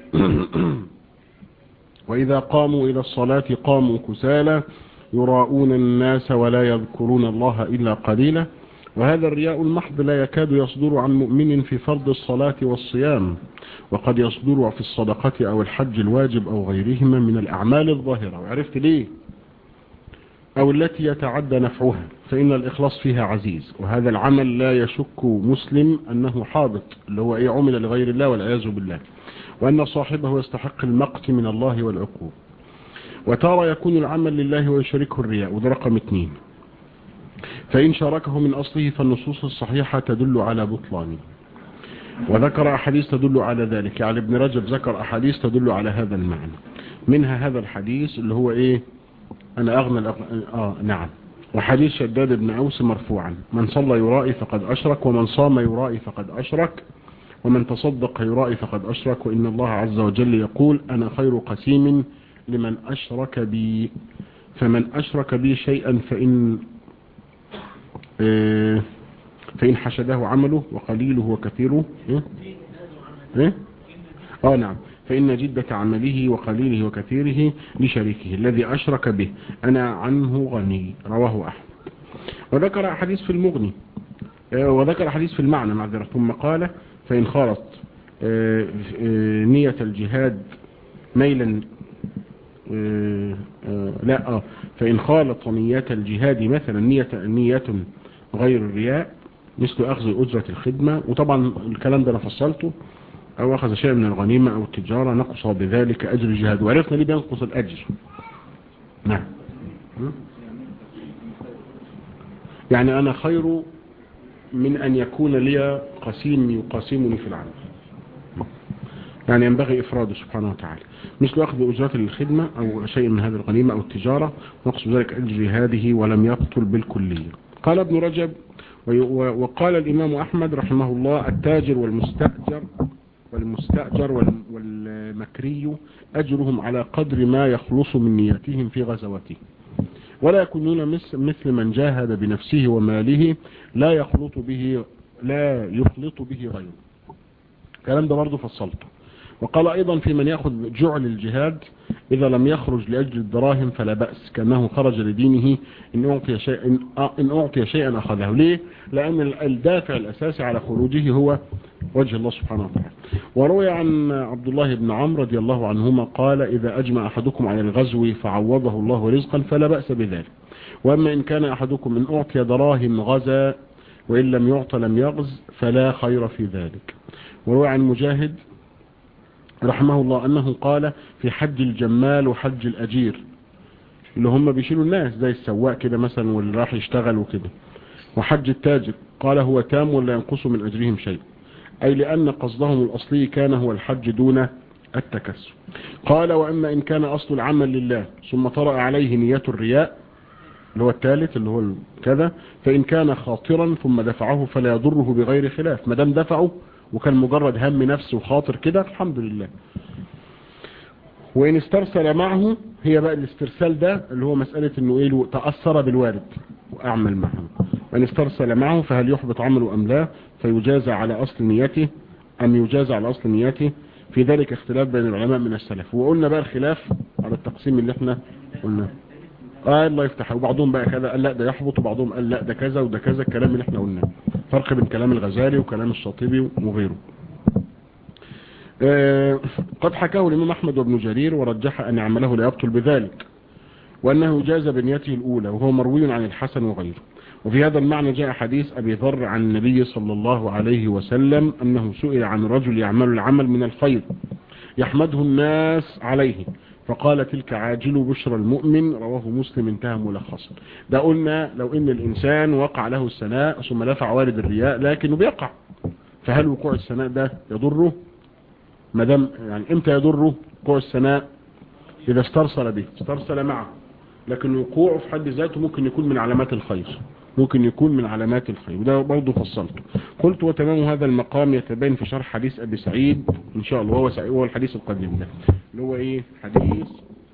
وإذا قاموا إلى الصلاة قاموا كسالى يراؤون الناس ولا يذكرون الله إلا قليلا وهذا الرياء المحض لا يكاد يصدر عن مؤمن في فرض الصلاة والصيام وقد يصدر في الصدقة أو الحج الواجب أو غيرهما من الأعمال الظاهرة وعرفت ليه أو التي يتعدى نفعها فإن الإخلاص فيها عزيز وهذا العمل لا يشك مسلم أنه حابط اللي هو إيه عمل لغير الله والعياذ بالله وأن صاحبه يستحق المقت من الله والعقوب وترى يكون العمل لله ويشركه الرياء وده رقم اثنين فإن شاركه من أصله فالنصوص الصحيحة تدل على بطلانه وذكر أحاديث تدل على ذلك يعني ابن رجب ذكر أحاديث تدل على هذا المعنى منها هذا الحديث اللي هو إيه أنا أغنى الأغ... آه نعم وحديث شداد بن أوس مرفوعا من صلى يرائي فقد أشرك ومن صام يرائي فقد أشرك ومن تصدق يرائي فقد أشرك وإن الله عز وجل يقول أنا خير قسيم لمن أشرك بي فمن أشرك بي شيئا فإن فإن حشده عمله وقليله وكثيره إيه؟ إيه؟ آه نعم فإن جدة عمله وقليله وكثيره لشريكه الذي أشرك به أنا عنه غني رواه أحمد وذكر حديث في المغني وذكر حديث في المعنى معذرة ثم قال فإن خارط نية الجهاد ميلا لا آه فإن خالط نيات الجهاد مثلا نية, نية غير الرياء مثل أخذ أجرة الخدمة وطبعا الكلام ده أنا فصلته أو أخذ شيء من الغنيمة أو التجارة نقص بذلك أجر الجهاد وعرفنا ليه بينقص الأجر نعم يعني أنا خير من أن يكون لي قسيم يقاسمني في العمل يعني ينبغي إفراده سبحانه وتعالى مثل أخذ أجرة الخدمة أو شيء من هذه الغنيمة أو التجارة نقص ذلك أجر هذه ولم يبطل بالكلية قال ابن رجب وقال الإمام أحمد رحمه الله التاجر والمستأجر والمستأجر والمكري أجرهم على قدر ما يخلص من نياتهم في غزوته ولا يكونون مثل من جاهد بنفسه وماله لا يخلط به لا يخلط به غيره الكلام ده برضه فصلته وقال أيضا في من يأخذ جعل الجهاد إذا لم يخرج لأجل الدراهم فلا بأس كأنه خرج لدينه إن أعطي شيئا, إن أعطي شيئا أخذه ليه لأن الدافع الأساسي على خروجه هو وجه الله سبحانه وتعالى وروي عن عبد الله بن عمرو رضي الله عنهما قال إذا أجمع أحدكم على الغزو فعوضه الله رزقا فلا بأس بذلك وأما إن كان أحدكم إن أعطي دراهم غزا وإن لم يعطى لم يغز فلا خير في ذلك وروي عن مجاهد رحمه الله أنه قال في حج الجمال وحج الأجير اللي هم بيشيلوا الناس زي السواق كده مثلا واللي راح يشتغل وكده وحج التاجر قال هو تام ولا ينقص من أجرهم شيء أي لأن قصدهم الأصلي كان هو الحج دون التكسر قال وأما إن كان أصل العمل لله ثم طرأ عليه نية الرياء اللي هو الثالث اللي هو كذا فإن كان خاطرا ثم دفعه فلا يضره بغير خلاف ما دام دفعه وكان مجرد هم نفس وخاطر كده الحمد لله وإن استرسل معه هي بقى الاسترسال ده اللي هو مسألة انه ايه تأثر بالوارد وأعمل معه وإن استرسل معه فهل يحبط عمله أم لا فيجازى على أصل نيته أم يجازى على أصل نيته في ذلك اختلاف بين العلماء من السلف وقلنا بقى الخلاف على التقسيم اللي احنا قلناه آه الله يفتح وبعضهم بقى كذا قال لا ده يحبط وبعضهم قال لا ده كذا وده كذا الكلام اللي احنا قلناه فرق بين كلام الغزالي وكلام الشاطبي وغيره آه قد حكاه الإمام أحمد وابن جرير ورجح أن عمله لا يبطل بذلك وأنه جاز بنيته الأولى وهو مروي عن الحسن وغيره وفي هذا المعنى جاء حديث أبي ذر عن النبي صلى الله عليه وسلم أنه سئل عن رجل يعمل العمل من الخير يحمده الناس عليه فقال تلك عاجل بشرى المؤمن رواه مسلم انتهى ملخصا ده قلنا لو ان الانسان وقع له السناء ثم دفع وارد الرياء لكنه بيقع فهل وقوع السناء ده يضره ما دام يعني امتى يضره وقوع السناء اذا استرسل به استرسل معه لكن وقوعه في حد ذاته ممكن يكون من علامات الخير ممكن يكون من علامات الخير وده برضه فصلته قلت وتمام هذا المقام يتبين في شرح حديث أبي سعيد إن شاء الله وهو, هو الحديث القديم ده اللي هو إيه حديث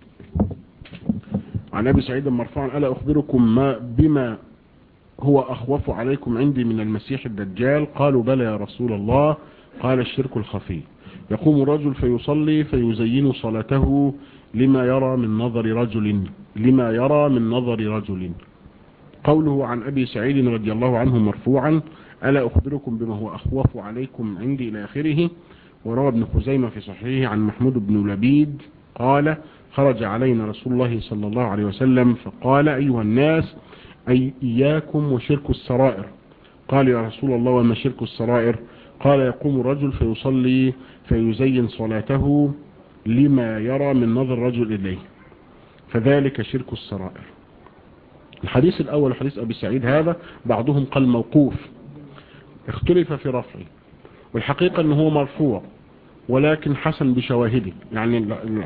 عن أبي سعيد مرفوعا ألا أخبركم ما بما هو أخوف عليكم عندي من المسيح الدجال قالوا بلى يا رسول الله قال الشرك الخفي يقوم الرجل فيصلي فيزين صلاته لما يرى من نظر رجل لما يرى من نظر رجل قوله عن أبي سعيد رضي الله عنه مرفوعا ألا أخبركم بما هو أخوف عليكم عندي إلى آخره وروى ابن خزيمة في صحيحه عن محمود بن لبيد قال خرج علينا رسول الله صلى الله عليه وسلم فقال أيها الناس أي إياكم وشرك السرائر قال يا رسول الله وما شرك السرائر قال يقوم الرجل فيصلي فيزين صلاته لما يرى من نظر الرجل إليه فذلك شرك السرائر الحديث الأول حديث أبي سعيد هذا بعضهم قال موقوف اختلف في رفعه والحقيقة أنه هو مرفوع ولكن حسن بشواهده يعني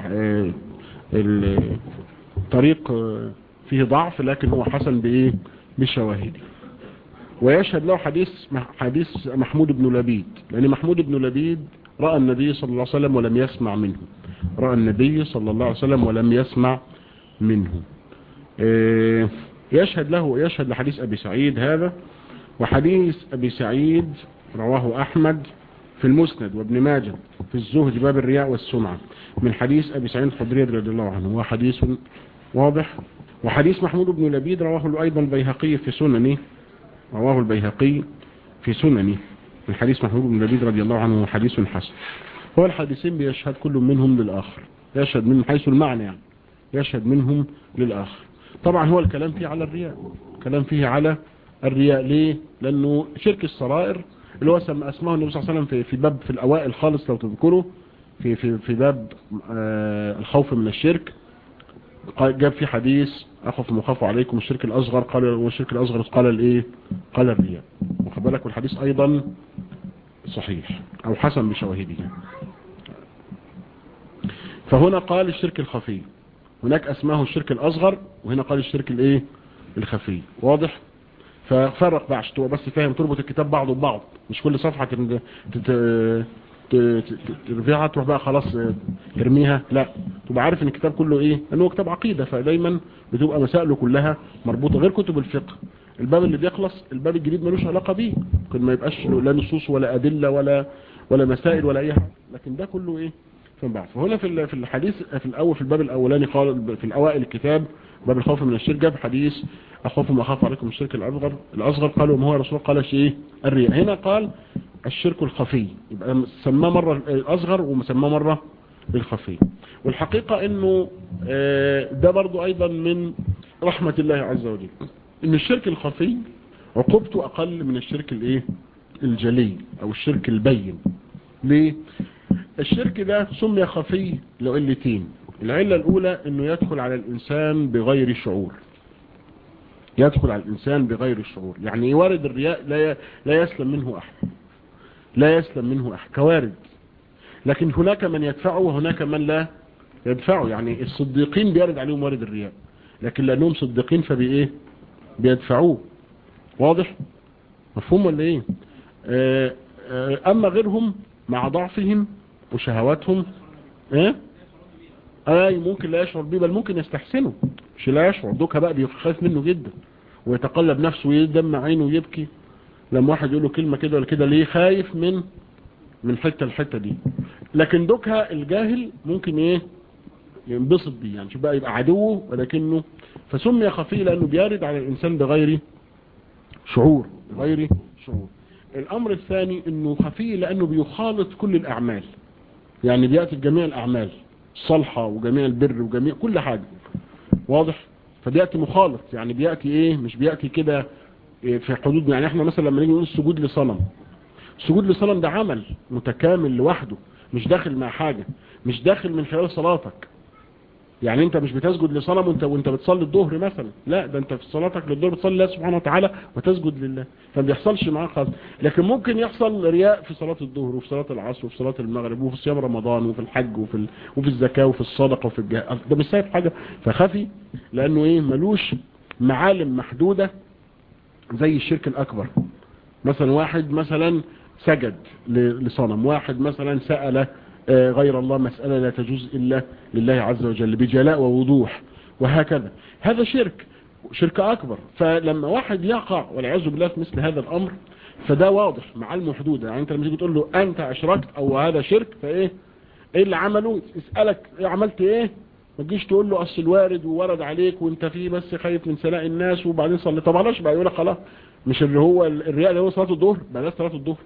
الطريق فيه ضعف لكن هو حسن بإيه بشواهده ويشهد له حديث حديث محمود بن لبيد لأن محمود بن لبيد رأى النبي صلى الله عليه وسلم ولم يسمع منه رأى النبي صلى الله عليه وسلم ولم يسمع منه يشهد له يشهد لحديث أبي سعيد هذا وحديث أبي سعيد رواه أحمد في المسند وابن ماجه في الزهد باب الرياء والسمعة من حديث أبي سعيد الخدري رضي الله عنه هو حديث واضح وحديث محمود بن لبيد رواه أيضا البيهقي في سننه رواه البيهقي في سننه من حديث محمود بن لبيد رضي الله عنه هو حديث حسن هو الحديثين بيشهد كل منهم للآخر يشهد من حيث المعنى يعني يشهد منهم للآخر طبعا هو الكلام فيه على الرياء الكلام فيه على الرياء ليه لأنه شرك السرائر اللي هو سمى اسمه النبي صلى الله عليه وسلم في, في باب في الأوائل خالص لو تذكروا في, في, في باب آه الخوف من الشرك جاب في حديث أخف مخاف عليكم الشرك الأصغر قال والشرك الأصغر قال الإيه قال الرياء واخد بالك والحديث أيضا صحيح أو حسن بشواهده فهنا قال الشرك الخفي هناك اسماه الشرك الأصغر وهنا قال الشرك الايه الخفي واضح ففرق بقى عشان تبقى بس فاهم تربط الكتاب بعضه ببعض مش كل صفحة ت- ت- ترفعها تروح بقى خلاص اه، ترميها لا تبقى عارف ان الكتاب كله ايه انه هو كتاب عقيدة فدايما بتبقى مسائله كلها مربوطة غير كتب الفقه الباب اللي بيخلص الباب الجديد ملوش علاقة بيه ممكن ما يبقاش له لا نصوص ولا أدلة ولا ولا مسائل ولا أي حاجة لكن ده كله ايه فين بعد فهنا في ال- في الحديث في الأول في الباب الأولاني قال في الأوائل الكتاب باب الخوف من الشرك جاب حديث أخوف ما أخاف عليكم الشرك الأصغر الأصغر قالوا ما هو رسول قال شيء الرياء هنا قال الشرك الخفي يبقى سماه مرة الأصغر ومسماه مرة الخفي والحقيقة انه آه، ده برضو ايضا من رحمة الله عز وجل ان الشرك الخفي عقوبته اقل من الشرك الايه الجلي او الشرك البين ليه الشرك ده سمي خفي لعلتين العلة الاولى انه يدخل على الانسان بغير شعور يدخل على الانسان بغير شعور يعني وارد الرياء لا ي- لا يسلم منه احد لا يسلم منه احد كوارد لكن هناك من يدفعه وهناك من لا يدفعه يعني الصديقين بيرد عليهم وارد الرياء لكن لأنهم صديقين فبإيه بيدفعوه واضح مفهوم ولا ايه آه آه اما غيرهم مع ضعفهم وشهواتهم ايه اي ممكن لا يشعر بيه بل ممكن يستحسنه مش لا يشعر دوكا بقى بيخاف منه جدا ويتقلب نفسه ويدمع عينه ويبكي لما واحد يقول له كلمة كده ولا كده ليه خايف من من حتة الحتة دي لكن دوكها الجاهل ممكن ايه ينبسط بيه يعني شو بقى يبقى عدوه ولكنه فسمي خفي لانه بيرد على الانسان بغير شعور بغير شعور الامر الثاني انه خفي لانه بيخالط كل الاعمال يعني بيأتي بجميع الاعمال الصالحة وجميع البر وجميع كل حاجة واضح فبيأتي مخالط يعني بيأتي ايه مش بيأتي كده إيه في حدود يعني احنا مثلا لما نيجي نقول السجود لصنم السجود لصنم ده عمل متكامل لوحده مش داخل مع حاجة مش داخل من خلال صلاتك يعني انت مش بتسجد لصنم وانت وانت بتصلي الظهر مثلا لا ده انت في صلاتك للظهر بتصلي الله سبحانه وتعالى وتسجد لله فما بيحصلش معاه خالص لكن ممكن يحصل رياء في صلاة الظهر وفي صلاة العصر وفي صلاة المغرب وفي صيام رمضان وفي الحج وفي ال... وفي الزكاة وفي الصدقة وفي الجهاد ده مش سايب حاجة فخفي لانه ايه ملوش معالم محدودة زي الشرك الاكبر مثلا واحد مثلا سجد لصنم واحد مثلا سأل غير الله مسألة لا تجوز إلا لله عز وجل بجلاء ووضوح وهكذا هذا شرك شرك أكبر فلما واحد يقع والعياذ بالله في مثل هذا الأمر فده واضح مع المحدودة يعني انت لما تيجي تقول له انت اشركت او هذا شرك فايه ايه اللي عمله اسألك إيه عملت ايه ما تجيش تقول له اصل الوارد وورد عليك وانت فيه بس خايف من سلاء الناس وبعدين صلي طب علاش بقى يقول لك خلاص مش اللي هو الرياء اللي هو صلاة الظهر بلاش صلاة الظهر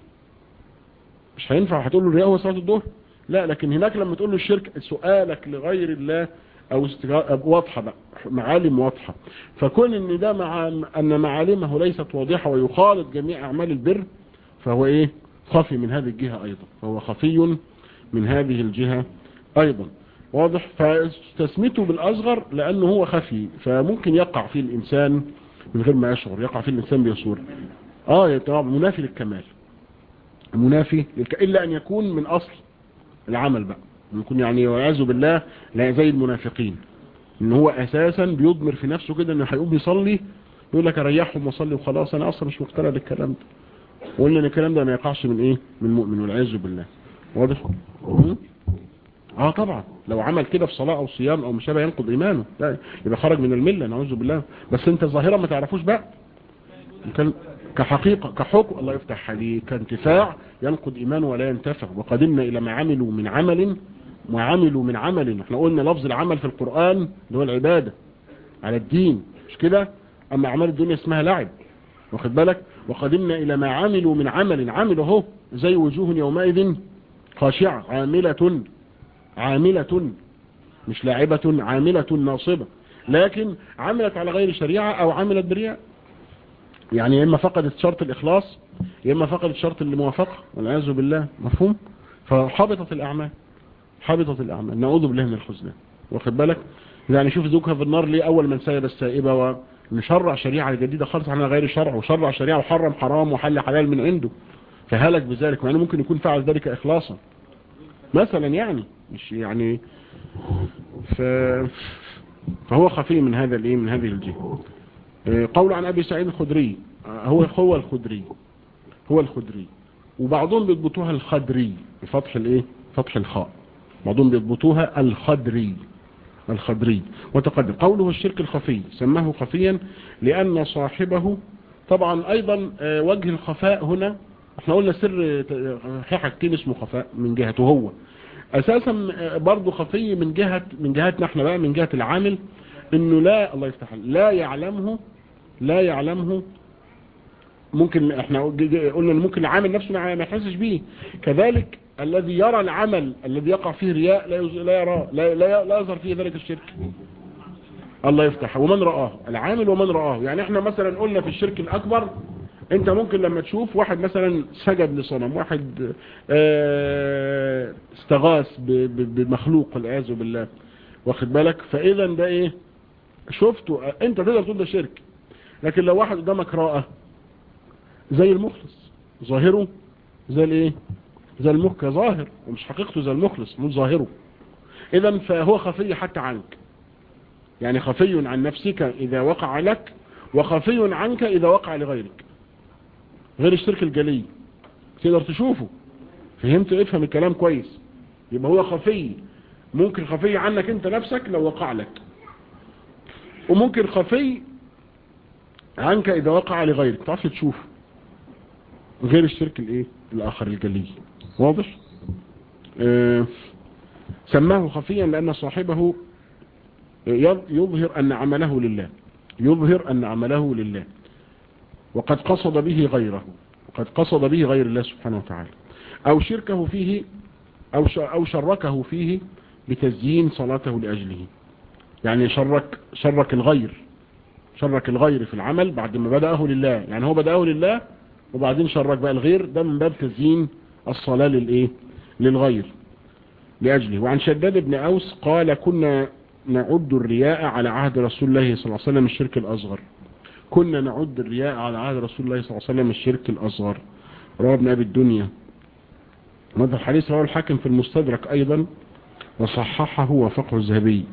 مش هينفع هتقول له الرياء هو صلاة الظهر لا لكن هناك لما تقول له الشرك سؤالك لغير الله او واضحة بقى معالم واضحة فكون ان ده مع ان معالمه ليست واضحة ويخالط جميع اعمال البر فهو ايه خفي من هذه الجهة ايضا فهو خفي من هذه الجهة ايضا واضح فتسميته بالاصغر لانه هو خفي فممكن يقع فيه الانسان من غير ما يشعر يقع فيه الانسان بيصور اه طبعا منافي للكمال منافي للك... الا ان يكون من اصل العمل بقى يكون يعني والعياذ بالله لا زي المنافقين ان هو اساسا بيضمر في نفسه كده انه هيقوم يصلي يقول لك اريحهم واصلي وخلاص انا اصلا مش مقتنع بالكلام ده وقلنا ان الكلام ده ما يقعش من ايه من مؤمن والعياذ بالله واضح اه طبعا لو عمل كده في صلاه او صيام او مشابه ينقض ايمانه لا يبقى خرج من المله نعوذ بالله بس انت ظاهره ما تعرفوش بقى كان كحقيقة كحكم الله يفتح عليه كانتفاع ينقض إيمانه ولا ينتفع وقدمنا إلى ما عملوا من عمل وعملوا من عمل احنا قلنا لفظ العمل في القرآن اللي هو العبادة على الدين مش كده أما أعمال الدنيا اسمها لعب واخد بالك وقدمنا إلى ما عملوا من عمل عمل اهو زي وجوه يومئذ خاشعة عاملة عاملة مش لاعبة عاملة ناصبة لكن عملت على غير شريعة أو عملت برياء يعني يا اما فقدت شرط الاخلاص يا اما فقدت شرط الموافقه والعياذ بالله مفهوم فحبطت الاعمال حبطت الاعمال نعوذ بالله من الخزلان واخد بالك يعني شوف ذوقها في النار ليه اول من سيب السائبه ونشرع شريعه جديده خالص على غير الشرع وشرع شريعه وحرم حرام وحل حلال من عنده فهلك بذلك مع انه ممكن يكون فعل ذلك اخلاصا مثلا يعني مش يعني ف... فهو خفي من هذا الايه من هذه الجهه قول عن أبي سعيد الخدري هو هو الخدري هو الخدري وبعضهم بيضبطوها الخدري بفتح الايه فتح الخاء بعضهم بيضبطوها الخدري الخدري وتقدم قوله الشرك الخفي سماه خفيا لأن صاحبه طبعا أيضا وجه الخفاء هنا احنا قلنا سر في حاجتين اسمه خفاء من جهته هو اساسا برضه خفي من جهة من جهتنا احنا بقى من جهة العامل انه لا الله يفتح لا يعلمه لا يعلمه ممكن احنا قلنا ممكن العامل نفسه ما يحسش به كذلك الذي يرى العمل الذي يقع فيه رياء لا لا يرى لا لا, لا يظهر فيه ذلك الشرك الله يفتح ومن رآه العامل ومن رآه يعني احنا مثلا قلنا في الشرك الأكبر انت ممكن لما تشوف واحد مثلا سجد لصنم واحد اه استغاث بمخلوق والعياذ بالله واخد بالك فاذا ده ايه شفته انت تقدر تقول ده شرك لكن لو واحد قدامك راى زي المخلص ظاهره زي الايه زي المخ ظاهر ومش حقيقته زي المخلص مش ظاهره اذا فهو خفي حتى عنك يعني خفي عن نفسك اذا وقع لك وخفي عنك اذا وقع لغيرك غير الشرك الجلي تقدر تشوفه فهمت افهم الكلام كويس يبقى هو خفي ممكن خفي عنك انت نفسك لو وقع لك وممكن خفي عنك اذا وقع لغيرك تعرف تشوفه غير الشرك الايه الاخر الجلي واضح آه سماه خفيا لان صاحبه يظهر ان عمله لله يظهر ان عمله لله وقد قصد به غيره وقد قصد به غير الله سبحانه وتعالى او شركه فيه او او شركه فيه بتزيين صلاته لاجله يعني شرك شرك الغير شرك الغير في العمل بعد ما بدأه لله يعني هو بدأه لله وبعدين شرك بقى الغير ده من باب تزيين الصلاة للايه للغير لأجله وعن شداد بن أوس قال كنا نعد الرياء على عهد رسول الله صلى الله عليه وسلم الشرك الأصغر كنا نعد الرياء على عهد رسول الله صلى الله عليه وسلم الشرك الأصغر رواه ابن أبي الدنيا هذا الحديث رواه الحاكم في المستدرك أيضا وصححه وفقه الذهبي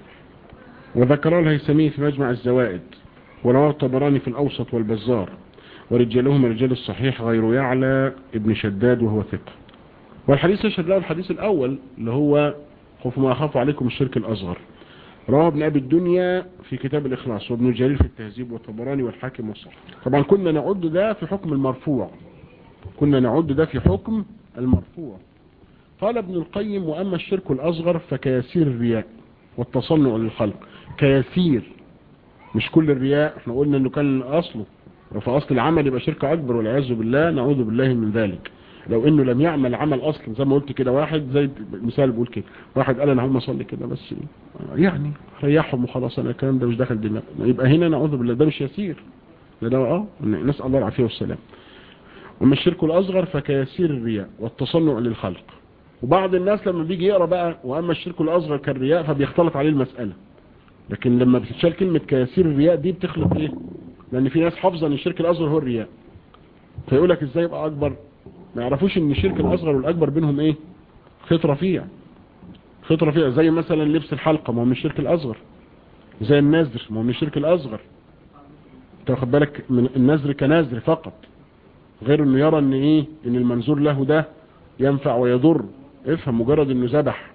وذكر الهيثمي في مجمع الزوائد ورواه الطبراني في الأوسط والبزار ورجالهم رجال الصحيح غير يعلى ابن شداد وهو ثقة والحديث يشهد له الحديث الأول اللي هو خوف ما أخاف عليكم الشرك الأصغر رواه ابن أبي الدنيا في كتاب الإخلاص وابن جرير في التهذيب والطبراني والحاكم والصحيح طبعا كنا نعد ده في حكم المرفوع كنا نعد ده في حكم المرفوع قال ابن القيم وأما الشرك الأصغر فكيسير الرياء والتصنع للخلق كيسير مش كل الرياء احنا قلنا انه كان اصله وفي اصل العمل يبقى شركة اكبر والعياذ بالله نعوذ بالله من ذلك لو انه لم يعمل عمل اصلا زي ما قلت كده واحد زي المثال بيقول كده واحد قال انا هقوم اصلي كده بس يعني ريحهم وخلاص انا الكلام ده مش داخل دماغي يبقى هنا نعوذ بالله ده مش يسير ده ده اه نسال الله العافيه والسلام وما الشرك الاصغر فكيسير الرياء والتصنع للخلق وبعض الناس لما بيجي يقرا بقى واما الشرك الاصغر كالرياء فبيختلط عليه المساله لكن لما بتتشال كلمه كيسير الرياء دي بتخلط ايه لان في ناس حافظه ان الشرك الاصغر هو الرياء فيقول لك ازاي يبقى اكبر ما يعرفوش ان الشرك الاصغر والاكبر بينهم ايه خيط رفيع خيط رفيع زي مثلا لبس الحلقه ما هو من الشرك الاصغر زي النذر ما هو من الشرك الاصغر انت واخد بالك من النذر كنذر فقط غير انه يرى ان ايه ان المنذور له ده ينفع ويضر افهم مجرد انه ذبح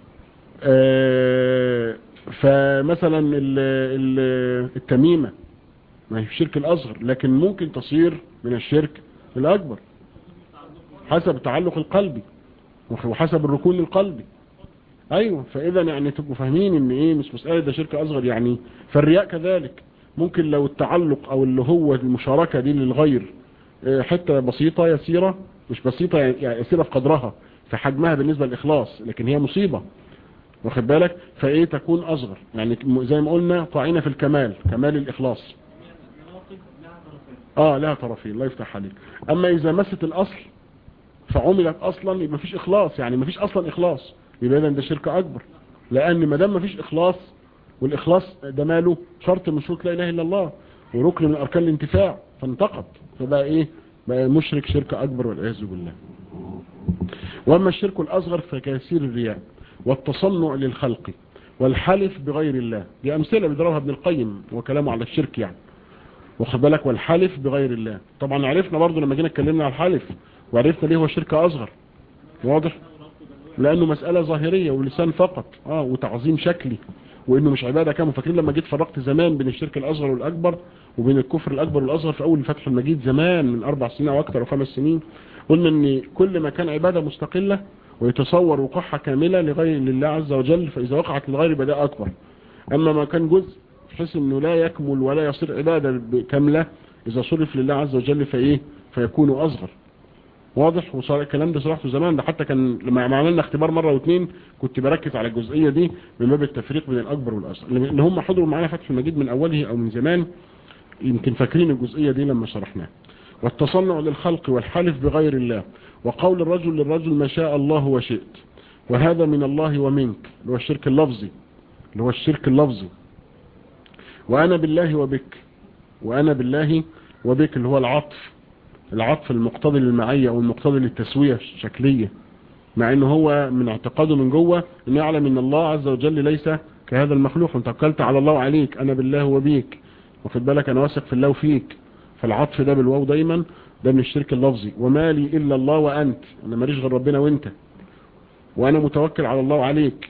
آه فمثلا ال ال التميمه ما هي الشرك الأصغر لكن ممكن تصير من الشرك الأكبر حسب التعلق القلبي وحسب الركون القلبي أيوة فإذا يعني تبقوا فاهمين إن إيه مش مسألة ده شرك أصغر يعني فالرياء كذلك ممكن لو التعلق أو اللي هو المشاركة دي للغير حتة بسيطة يسيرة مش بسيطة يعني يسيرة في قدرها في حجمها بالنسبة للإخلاص لكن هي مصيبة واخد بالك فإيه تكون أصغر يعني زي ما قلنا طاعين في الكمال كمال الإخلاص اه لها طرفين الله يفتح عليك اما اذا مست الاصل فعملت اصلا يبقى مفيش اخلاص يعني مفيش اصلا اخلاص يبقى ده شرك اكبر لان ما دام مفيش اخلاص والاخلاص ده ماله شرط من شروط لا اله الا الله وركن من اركان الانتفاع فانتقد فبقى ايه بقى مشرك شرك اكبر والعياذ بالله واما الشرك الاصغر فكيسير الرياء والتصنع للخلق والحلف بغير الله دي امثله بيضربها ابن القيم وكلامه على الشرك يعني واخد بالك والحلف بغير الله طبعا عرفنا برضو لما جينا اتكلمنا على الحلف وعرفنا ليه هو شرك اصغر واضح لانه مسألة ظاهرية ولسان فقط اه وتعظيم شكلي وانه مش عبادة كامل فاكرين لما جيت فرقت زمان بين الشرك الاصغر والاكبر وبين الكفر الاكبر والاصغر في اول فتح المجيد زمان من اربع سنين او اكثر او خمس سنين قلنا ان كل ما كان عبادة مستقلة ويتصور وقوعها كاملة لغير لله عز وجل فاذا وقعت لغير بدأ اكبر اما ما كان جزء تحس انه لا يكمل ولا يصير عبادة كاملة اذا صرف لله عز وجل فايه فيكون اصغر واضح وصار الكلام ده شرحته زمان ده حتى كان لما عملنا اختبار مرة واثنين كنت بركز على الجزئية دي من باب التفريق بين الاكبر والاصغر اللي هم حضروا معانا فتح المجيد من اوله او من زمان يمكن فاكرين الجزئية دي لما شرحناها والتصنع للخلق والحلف بغير الله وقول الرجل للرجل ما شاء الله وشئت وهذا من الله ومنك اللي هو الشرك اللفظي اللي هو الشرك اللفظي وأنا بالله وبك وأنا بالله وبك اللي هو العطف العطف المقتضي للمعية أو المقتضي للتسوية الشكلية مع انه هو من اعتقاده من جوه انه يعلم ان الله عز وجل ليس كهذا المخلوق انت توكلت على الله وعليك انا بالله وبيك واخد بالك انا واثق في الله وفيك فالعطف ده بالواو دايما ده من الشرك اللفظي وما لي الا الله وانت انا ماليش غير ربنا وانت وانا متوكل على الله وعليك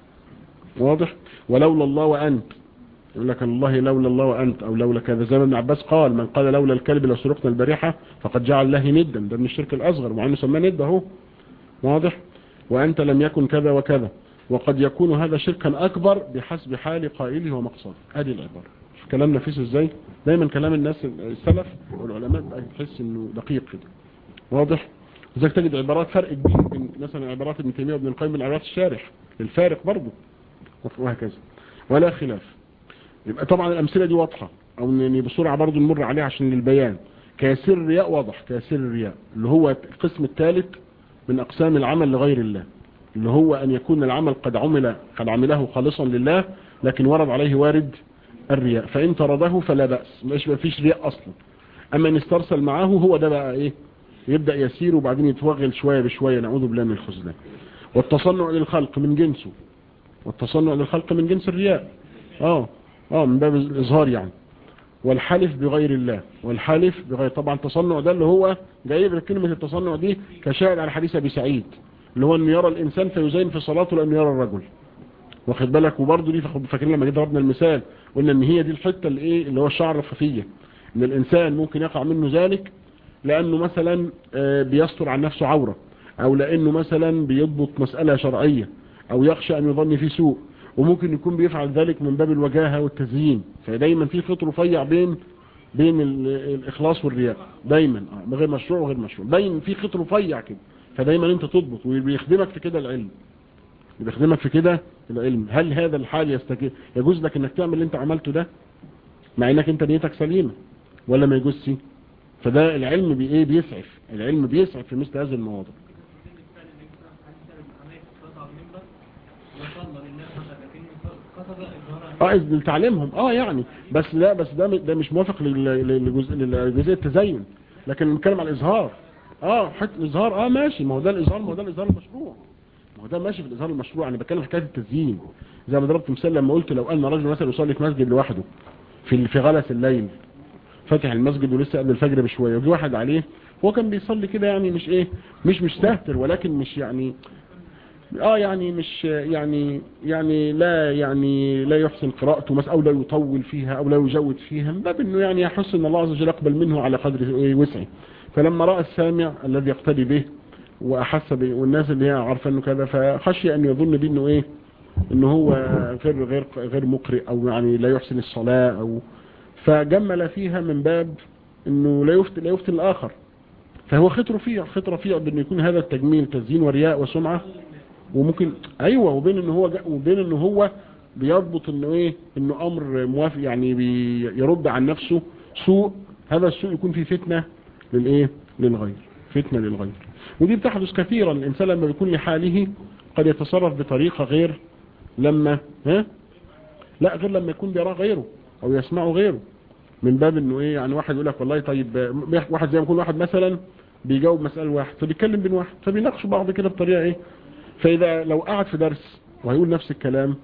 واضح ولولا الله وانت يقول لك الله لولا الله وانت او لولا كذا زي ما ابن عباس قال من قال لولا الكلب لسرقنا البريحه فقد جعل الله ندا ده من الشرك الاصغر مع انه سماه ند اهو واضح وانت لم يكن كذا وكذا وقد يكون هذا شركا اكبر بحسب حال قائله ومقصده ادي العباره شوف كلام نفيس ازاي دايما كلام الناس السلف والعلماء بقى تحس انه دقيق كده واضح لذلك تجد عبارات فرق كبير بين مثلا عبارات ابن تيميه وابن القيم من عبارات الشارح الفارق برضه وهكذا ولا خلاف يبقى طبعا الامثله دي واضحه او ان بسرعه برضه نمر عليها عشان للبيان كاسر الرياء واضح كاسر الرياء اللي هو القسم الثالث من اقسام العمل لغير الله اللي هو ان يكون العمل قد عمل قد عمله خالصا لله لكن ورد عليه وارد الرياء فان طرده فلا باس مش ما فيش رياء اصلا اما ان استرسل معه هو ده بقى ايه يبدا يسير وبعدين يتوغل شويه بشويه نعوذ بالله من الخذلان والتصنع للخلق من جنسه والتصنع للخلق من جنس الرياء اه اه من باب الاظهار يعني والحلف بغير الله والحلف بغير طبعا التصنع ده اللي هو جايب كلمة التصنع دي كشاهد على حديث ابي سعيد اللي هو انه يرى الانسان فيزين في صلاته لانه يرى الرجل واخد بالك وبرضه دي فاكرين لما جيت ضربنا المثال قلنا ان هي دي الحته اللي ايه اللي هو الشعر الخفيه ان الانسان ممكن يقع منه ذلك لانه مثلا بيستر عن نفسه عوره او لانه مثلا بيضبط مساله شرعيه او يخشى ان يظن فيه سوء وممكن يكون بيفعل ذلك من باب الوجاهة والتزيين فدايما في خط رفيع بين بين الإخلاص والرياء دايما غير مشروع وغير مشروع باين في خط رفيع كده فدايما انت تضبط وبيخدمك في كده العلم بيخدمك في كده العلم هل هذا الحال يستجيب يجوز لك انك تعمل اللي انت عملته ده مع انك انت نيتك سليمة ولا ما يجوزش فده العلم بي ايه بيسعف العلم بيسعف في مثل هذه المواضيع اه لتعليمهم اه يعني بس لا بس ده ده مش موافق للجزء لجزئيه التزين لكن بنتكلم على الاظهار اه حته الاظهار اه ماشي ما هو ده الاظهار ما هو ده الاظهار المشروع ما هو ده ماشي في الاظهار المشروع انا بتكلم حكايه التزيين زي ما ضربت مثال لما قلت لو ان رجل مثلا يصلي في مسجد لوحده في في غلس الليل فتح المسجد ولسه قبل الفجر بشويه وجي واحد عليه هو كان بيصلي كده يعني مش ايه مش مش ساهتر ولكن مش يعني اه يعني مش يعني يعني لا يعني لا يحسن قراءته مثلا او لا يطول فيها او لا يجود فيها من باب انه يعني يحس ان الله عز وجل يقبل منه على قدر وسعه فلما راى السامع الذي يقتدي به واحس به والناس اللي هي عارفه انه كذا فخشي ان يظن به انه ايه انه هو غير غير غير مقرئ او يعني لا يحسن الصلاه او فجمل فيها من باب انه لا يفتن لا يفتن الاخر فهو خط رفيع خط رفيع بانه يكون هذا التجميل تزيين ورياء وسمعه وممكن ايوه وبين ان هو وبين ان هو بيضبط انه ايه انه امر موافق يعني بيرد عن نفسه سوء هذا السوء يكون فيه فتنه للايه للغير فتنه للغير ودي بتحدث كثيرا الانسان لما بيكون لحاله قد يتصرف بطريقه غير لما ها لا غير لما يكون بيراه غيره او يسمعه غيره من باب انه ايه يعني واحد يقول لك والله طيب واحد زي ما يكون واحد مثلا بيجاوب مسألة واحد فبيتكلم بين واحد فبيناقشوا بعض كده بطريقة ايه فاذا لو قعد في درس وهيقول نفس الكلام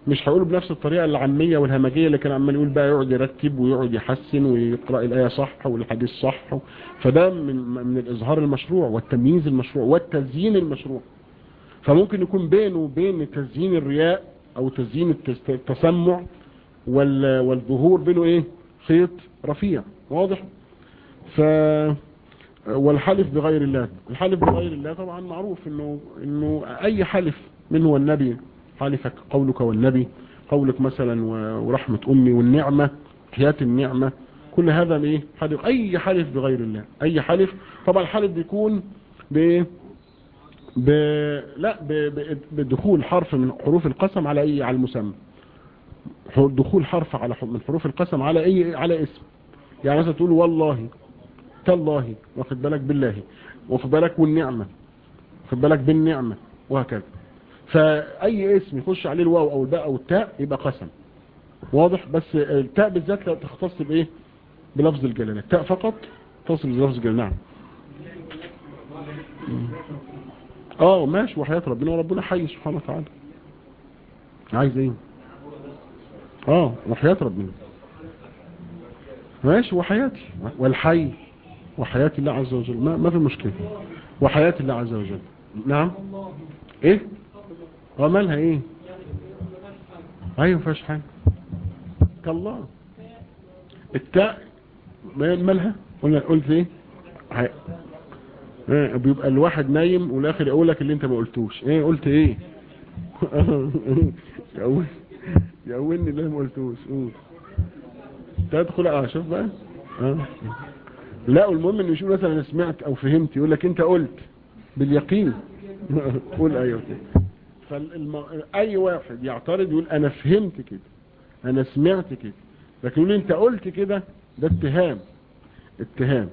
مش هيقوله بنفس الطريقة العامية والهمجية اللي كان عمال يقول بقى يقعد يرتب ويقعد يحسن ويقرأ الآية صح والحديث صح فده من, من الإظهار المشروع والتمييز المشروع والتزيين المشروع فممكن يكون بينه وبين تزيين الرياء أو تزيين التسمع والظهور بينه إيه خيط رفيع واضح ف والحلف بغير الله الحلف بغير الله طبعا معروف انه انه اي حلف من هو النبي حلفك قولك والنبي قولك مثلا ورحمة امي والنعمة حياة النعمة كل هذا ايه حلف اي حلف بغير الله اي حلف طبعا الحلف بيكون ب ب لا ب... ب... بدخول حرف من حروف القسم على اي على المسمى دخول حرف على من حروف القسم على اي على اسم يعني مثلا تقول والله تالله واخد بالك بالله واخد بالك والنعمة واخد بالك بالنعمة وهكذا فأي اسم يخش عليه الواو أو الباء أو التاء يبقى قسم واضح بس التاء بالذات لا تختص بإيه بلفظ الجلالة التاء فقط تصل بلفظ الجلالة نعم اه ماشي وحياة ربنا وربنا حي سبحانه وتعالى عايز ايه اه وحياة ربنا ماشي وحياتي والحي وحياة الله عز وجل ما, ما في مشكلة وحياة الله عز وجل نعم ايه ومالها ايه ايوه فاش حاجة كالله التاء مالها قلنا قلت ايه ايه بيبقى الواحد نايم والاخر يقول لك اللي انت ما قلتوش ايه قلت ايه يقولني اللي ما قلتوش تدخل اه شوف بقى اه لا المهم انه يشوف مثلا انا سمعت او فهمت يقول لك انت قلت باليقين قول ايوه كده فالم... اي واحد يعترض يقول انا فهمت كده انا سمعت كده لكن يقول انت قلت كده ده اتهام اتهام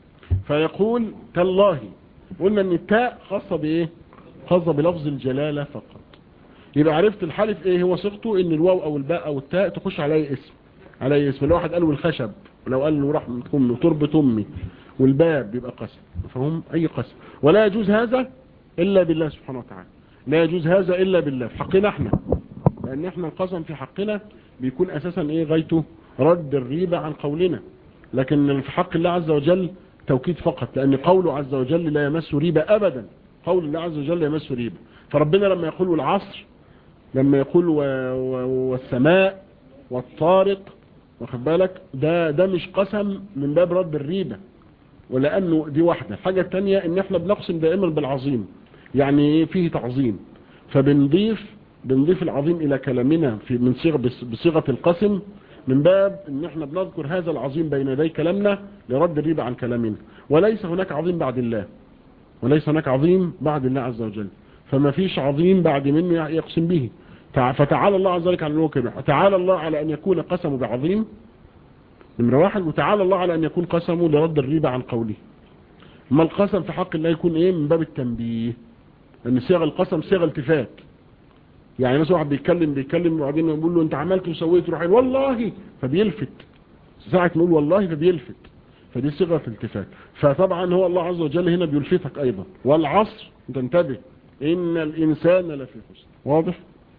فيقول تالله قلنا ان التاء خاصة بايه خاصة بلفظ الجلالة فقط يبقى عرفت الحلف ايه هو صيغته ان الواو او الباء او التاء تخش عليه اسم عليه اسم لو واحد قال الخشب ولو قال له رحمة امي وتربة امي والباب يبقى قسم فهم اي قسم ولا يجوز هذا الا بالله سبحانه وتعالى لا يجوز هذا الا بالله في حقنا احنا لان احنا القسم في حقنا بيكون اساسا ايه غايته رد الريبة عن قولنا لكن في حق الله عز وجل توكيد فقط لان قوله عز وجل لا يمس ريبة ابدا قول الله عز وجل لا يمس ريبة فربنا لما يقول والعصر لما يقول و... و... والسماء والطارق واخد بالك ده ده مش قسم من باب رد الريبة ولانه دي واحدة الحاجة التانية ان احنا بنقسم دائما بالعظيم يعني فيه تعظيم فبنضيف بنضيف العظيم الى كلامنا في من صيغه بصيغه القسم من باب ان احنا بنذكر هذا العظيم بين يدي كلامنا لرد الريبة عن كلامنا وليس هناك عظيم بعد الله وليس هناك عظيم بعد الله عز وجل فما فيش عظيم بعد منه يقسم به فتعالى الله عز وجل عن الوكب تعالى الله على أن يكون قسمه بعظيم نمرة واحد وتعالى الله على أن يكون قسمه لرد الريبة عن قوله ما القسم في حق الله يكون ايه من باب التنبيه ان صيغ القسم صيغ التفات يعني مثلا واحد بيتكلم بيتكلم وبعدين يقول له انت عملت وسويت روح والله فبيلفت ساعة ما يقول والله فبيلفت فدي صيغه التفات فطبعا هو الله عز وجل هنا بيلفتك ايضا والعصر انت انتبه ان الانسان لفي خسر واضح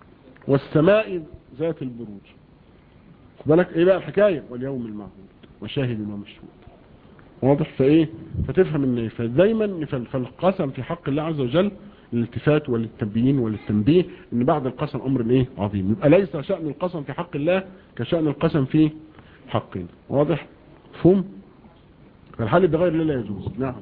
والسماء ذات البروج بالك ايه بقى الحكاية واليوم المعهود وشاهد ومشهود واضح فايه فتفهم ان فدايما فالقسم في حق الله عز وجل للالتفات وللتبيين وللتنبيه ان بعد القسم امر ايه عظيم يبقى ليس شأن القسم في حق الله كشأن القسم في حقنا واضح مفهوم فالحال بغير الله لا يجوز نعم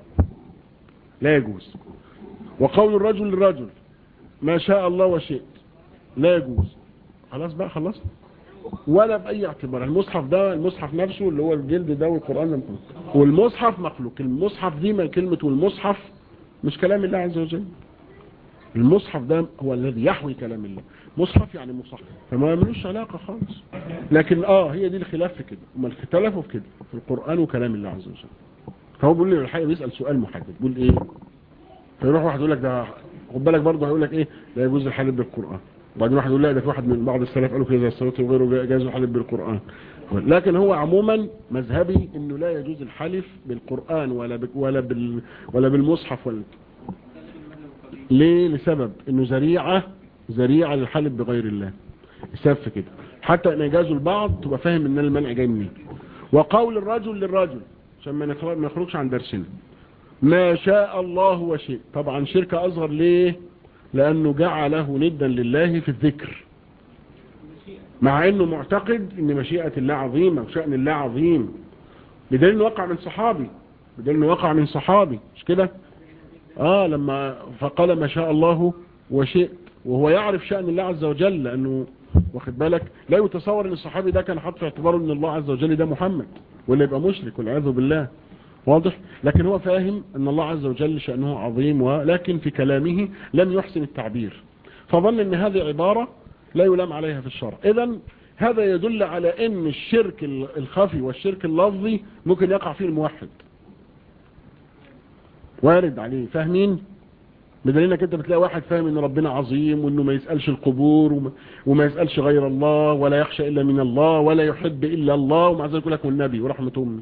لا يجوز وقول الرجل للرجل ما شاء الله وشئت لا يجوز خلاص بقى خلاص ولا بأي اعتبار المصحف ده المصحف نفسه اللي هو الجلد ده والقرآن مخلوق والمصحف مخلوق المصحف دي من كلمة والمصحف مش كلام الله عز وجل المصحف ده هو الذي يحوي كلام الله مصحف يعني مصحف فما ملوش علاقة خالص لكن اه هي دي الخلاف في كده هم اختلفوا في كده في القرآن وكلام الله عز وجل فهو بيقول لي الحقيقة بيسأل سؤال محدد بيقول ايه فيروح واحد يقول لك ده خد بالك برضه هيقول لك ايه لا يجوز الحلف بالقرآن وبعدين واحد يقول لا ده في واحد من بعض السلف قالوا كده زي الصلاة وغيره جاز الحلف بالقرآن لكن هو عموما مذهبي انه لا يجوز الحلف بالقرآن ولا ولا بال ولا بالمصحف ولا ليه لسبب انه ذريعة ذريعة للحلف بغير الله السبب في كده حتى ان يجازوا البعض تبقى فاهم ان المنع جاي منين وقول الرجل للرجل عشان ما نخرج- ما نخرجش عن درسنا ما شاء الله وشئ طبعا شركة اصغر ليه لانه جعله ندا لله في الذكر مع انه معتقد ان مشيئة الله عظيمة وشأن الله عظيم بدليل انه وقع من صحابي بدليل انه وقع من صحابي مش كده اه لما فقال ما شاء الله وشئت وهو يعرف شأن الله عز وجل لانه واخد بالك لا يتصور ان الصحابي ده كان حاطط في اعتباره ان الله عز وجل ده محمد ولا يبقى مشرك والعياذ بالله واضح لكن هو فاهم ان الله عز وجل شأنه عظيم ولكن في كلامه لم يحسن التعبير فظن ان هذه عبارة لا يلام عليها في الشرع اذا هذا يدل على ان الشرك الخفي والشرك اللفظي ممكن يقع فيه الموحد وارد عليه فاهمين بدليل انك انت بتلاقي واحد فاهم ان ربنا عظيم وانه ما يسألش القبور وما, وما يسألش غير الله ولا يخشى الا من الله ولا يحب الا الله ومع ذلك يقول لك والنبي ورحمة امي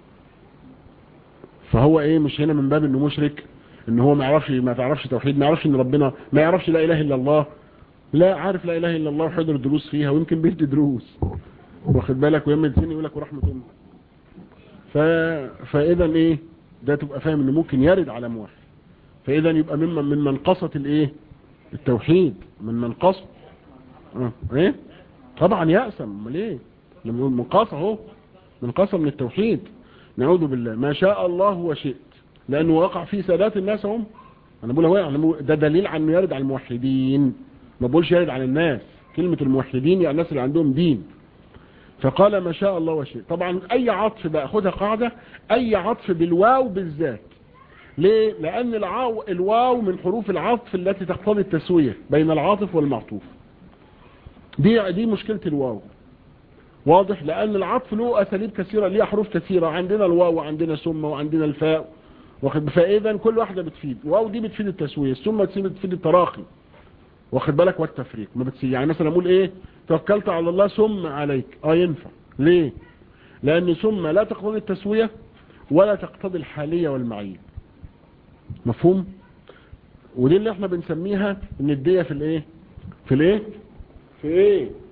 فهو ايه مش هنا من باب انه مشرك ان هو ما يعرفش ما تعرفش توحيد ما يعرفش ان ربنا ما يعرفش لا اله الا الله لا عارف لا اله الا الله وحضر دروس فيها ويمكن بيدي دروس واخد بالك ويما الدين يقول لك ورحمة امي ف... فاذا ايه ده تبقى فاهم انه ممكن يرد على موحد فاذا يبقى ممن من منقصة الايه التوحيد من منقصة اه ايه طبعا يأسم امال ايه لما يقول منقصة اهو منقصة من التوحيد نعوذ بالله ما شاء الله وشئت لانه وقع فيه سادات الناس هم انا بقول هو يعني ده دليل على انه يرد على الموحدين ما بقولش يرد على الناس كلمة الموحدين يعني الناس اللي عندهم دين فقال ما شاء الله وشئت طبعا اي عطف باخدها قاعدة اي عطف بالواو بالذات ليه لان العاو الواو من حروف العطف التي تقتضي التسوية بين العاطف والمعطوف دي دي مشكلة الواو واضح لان العطف له اساليب كثيرة ليه حروف كثيرة عندنا الواو وعندنا ثم وعندنا الفاء واخد فاذا كل واحدة بتفيد واو دي بتفيد التسوية ثم بتفيد التراخي واخد بالك والتفريق ما بتسي يعني مثلا اقول ايه توكلت على الله ثم عليك اه ينفع ليه لان ثم لا تقتضي التسوية ولا تقتضي الحالية والمعية مفهوم ودي اللي احنا بنسميها الندية في الايه في الايه في ايه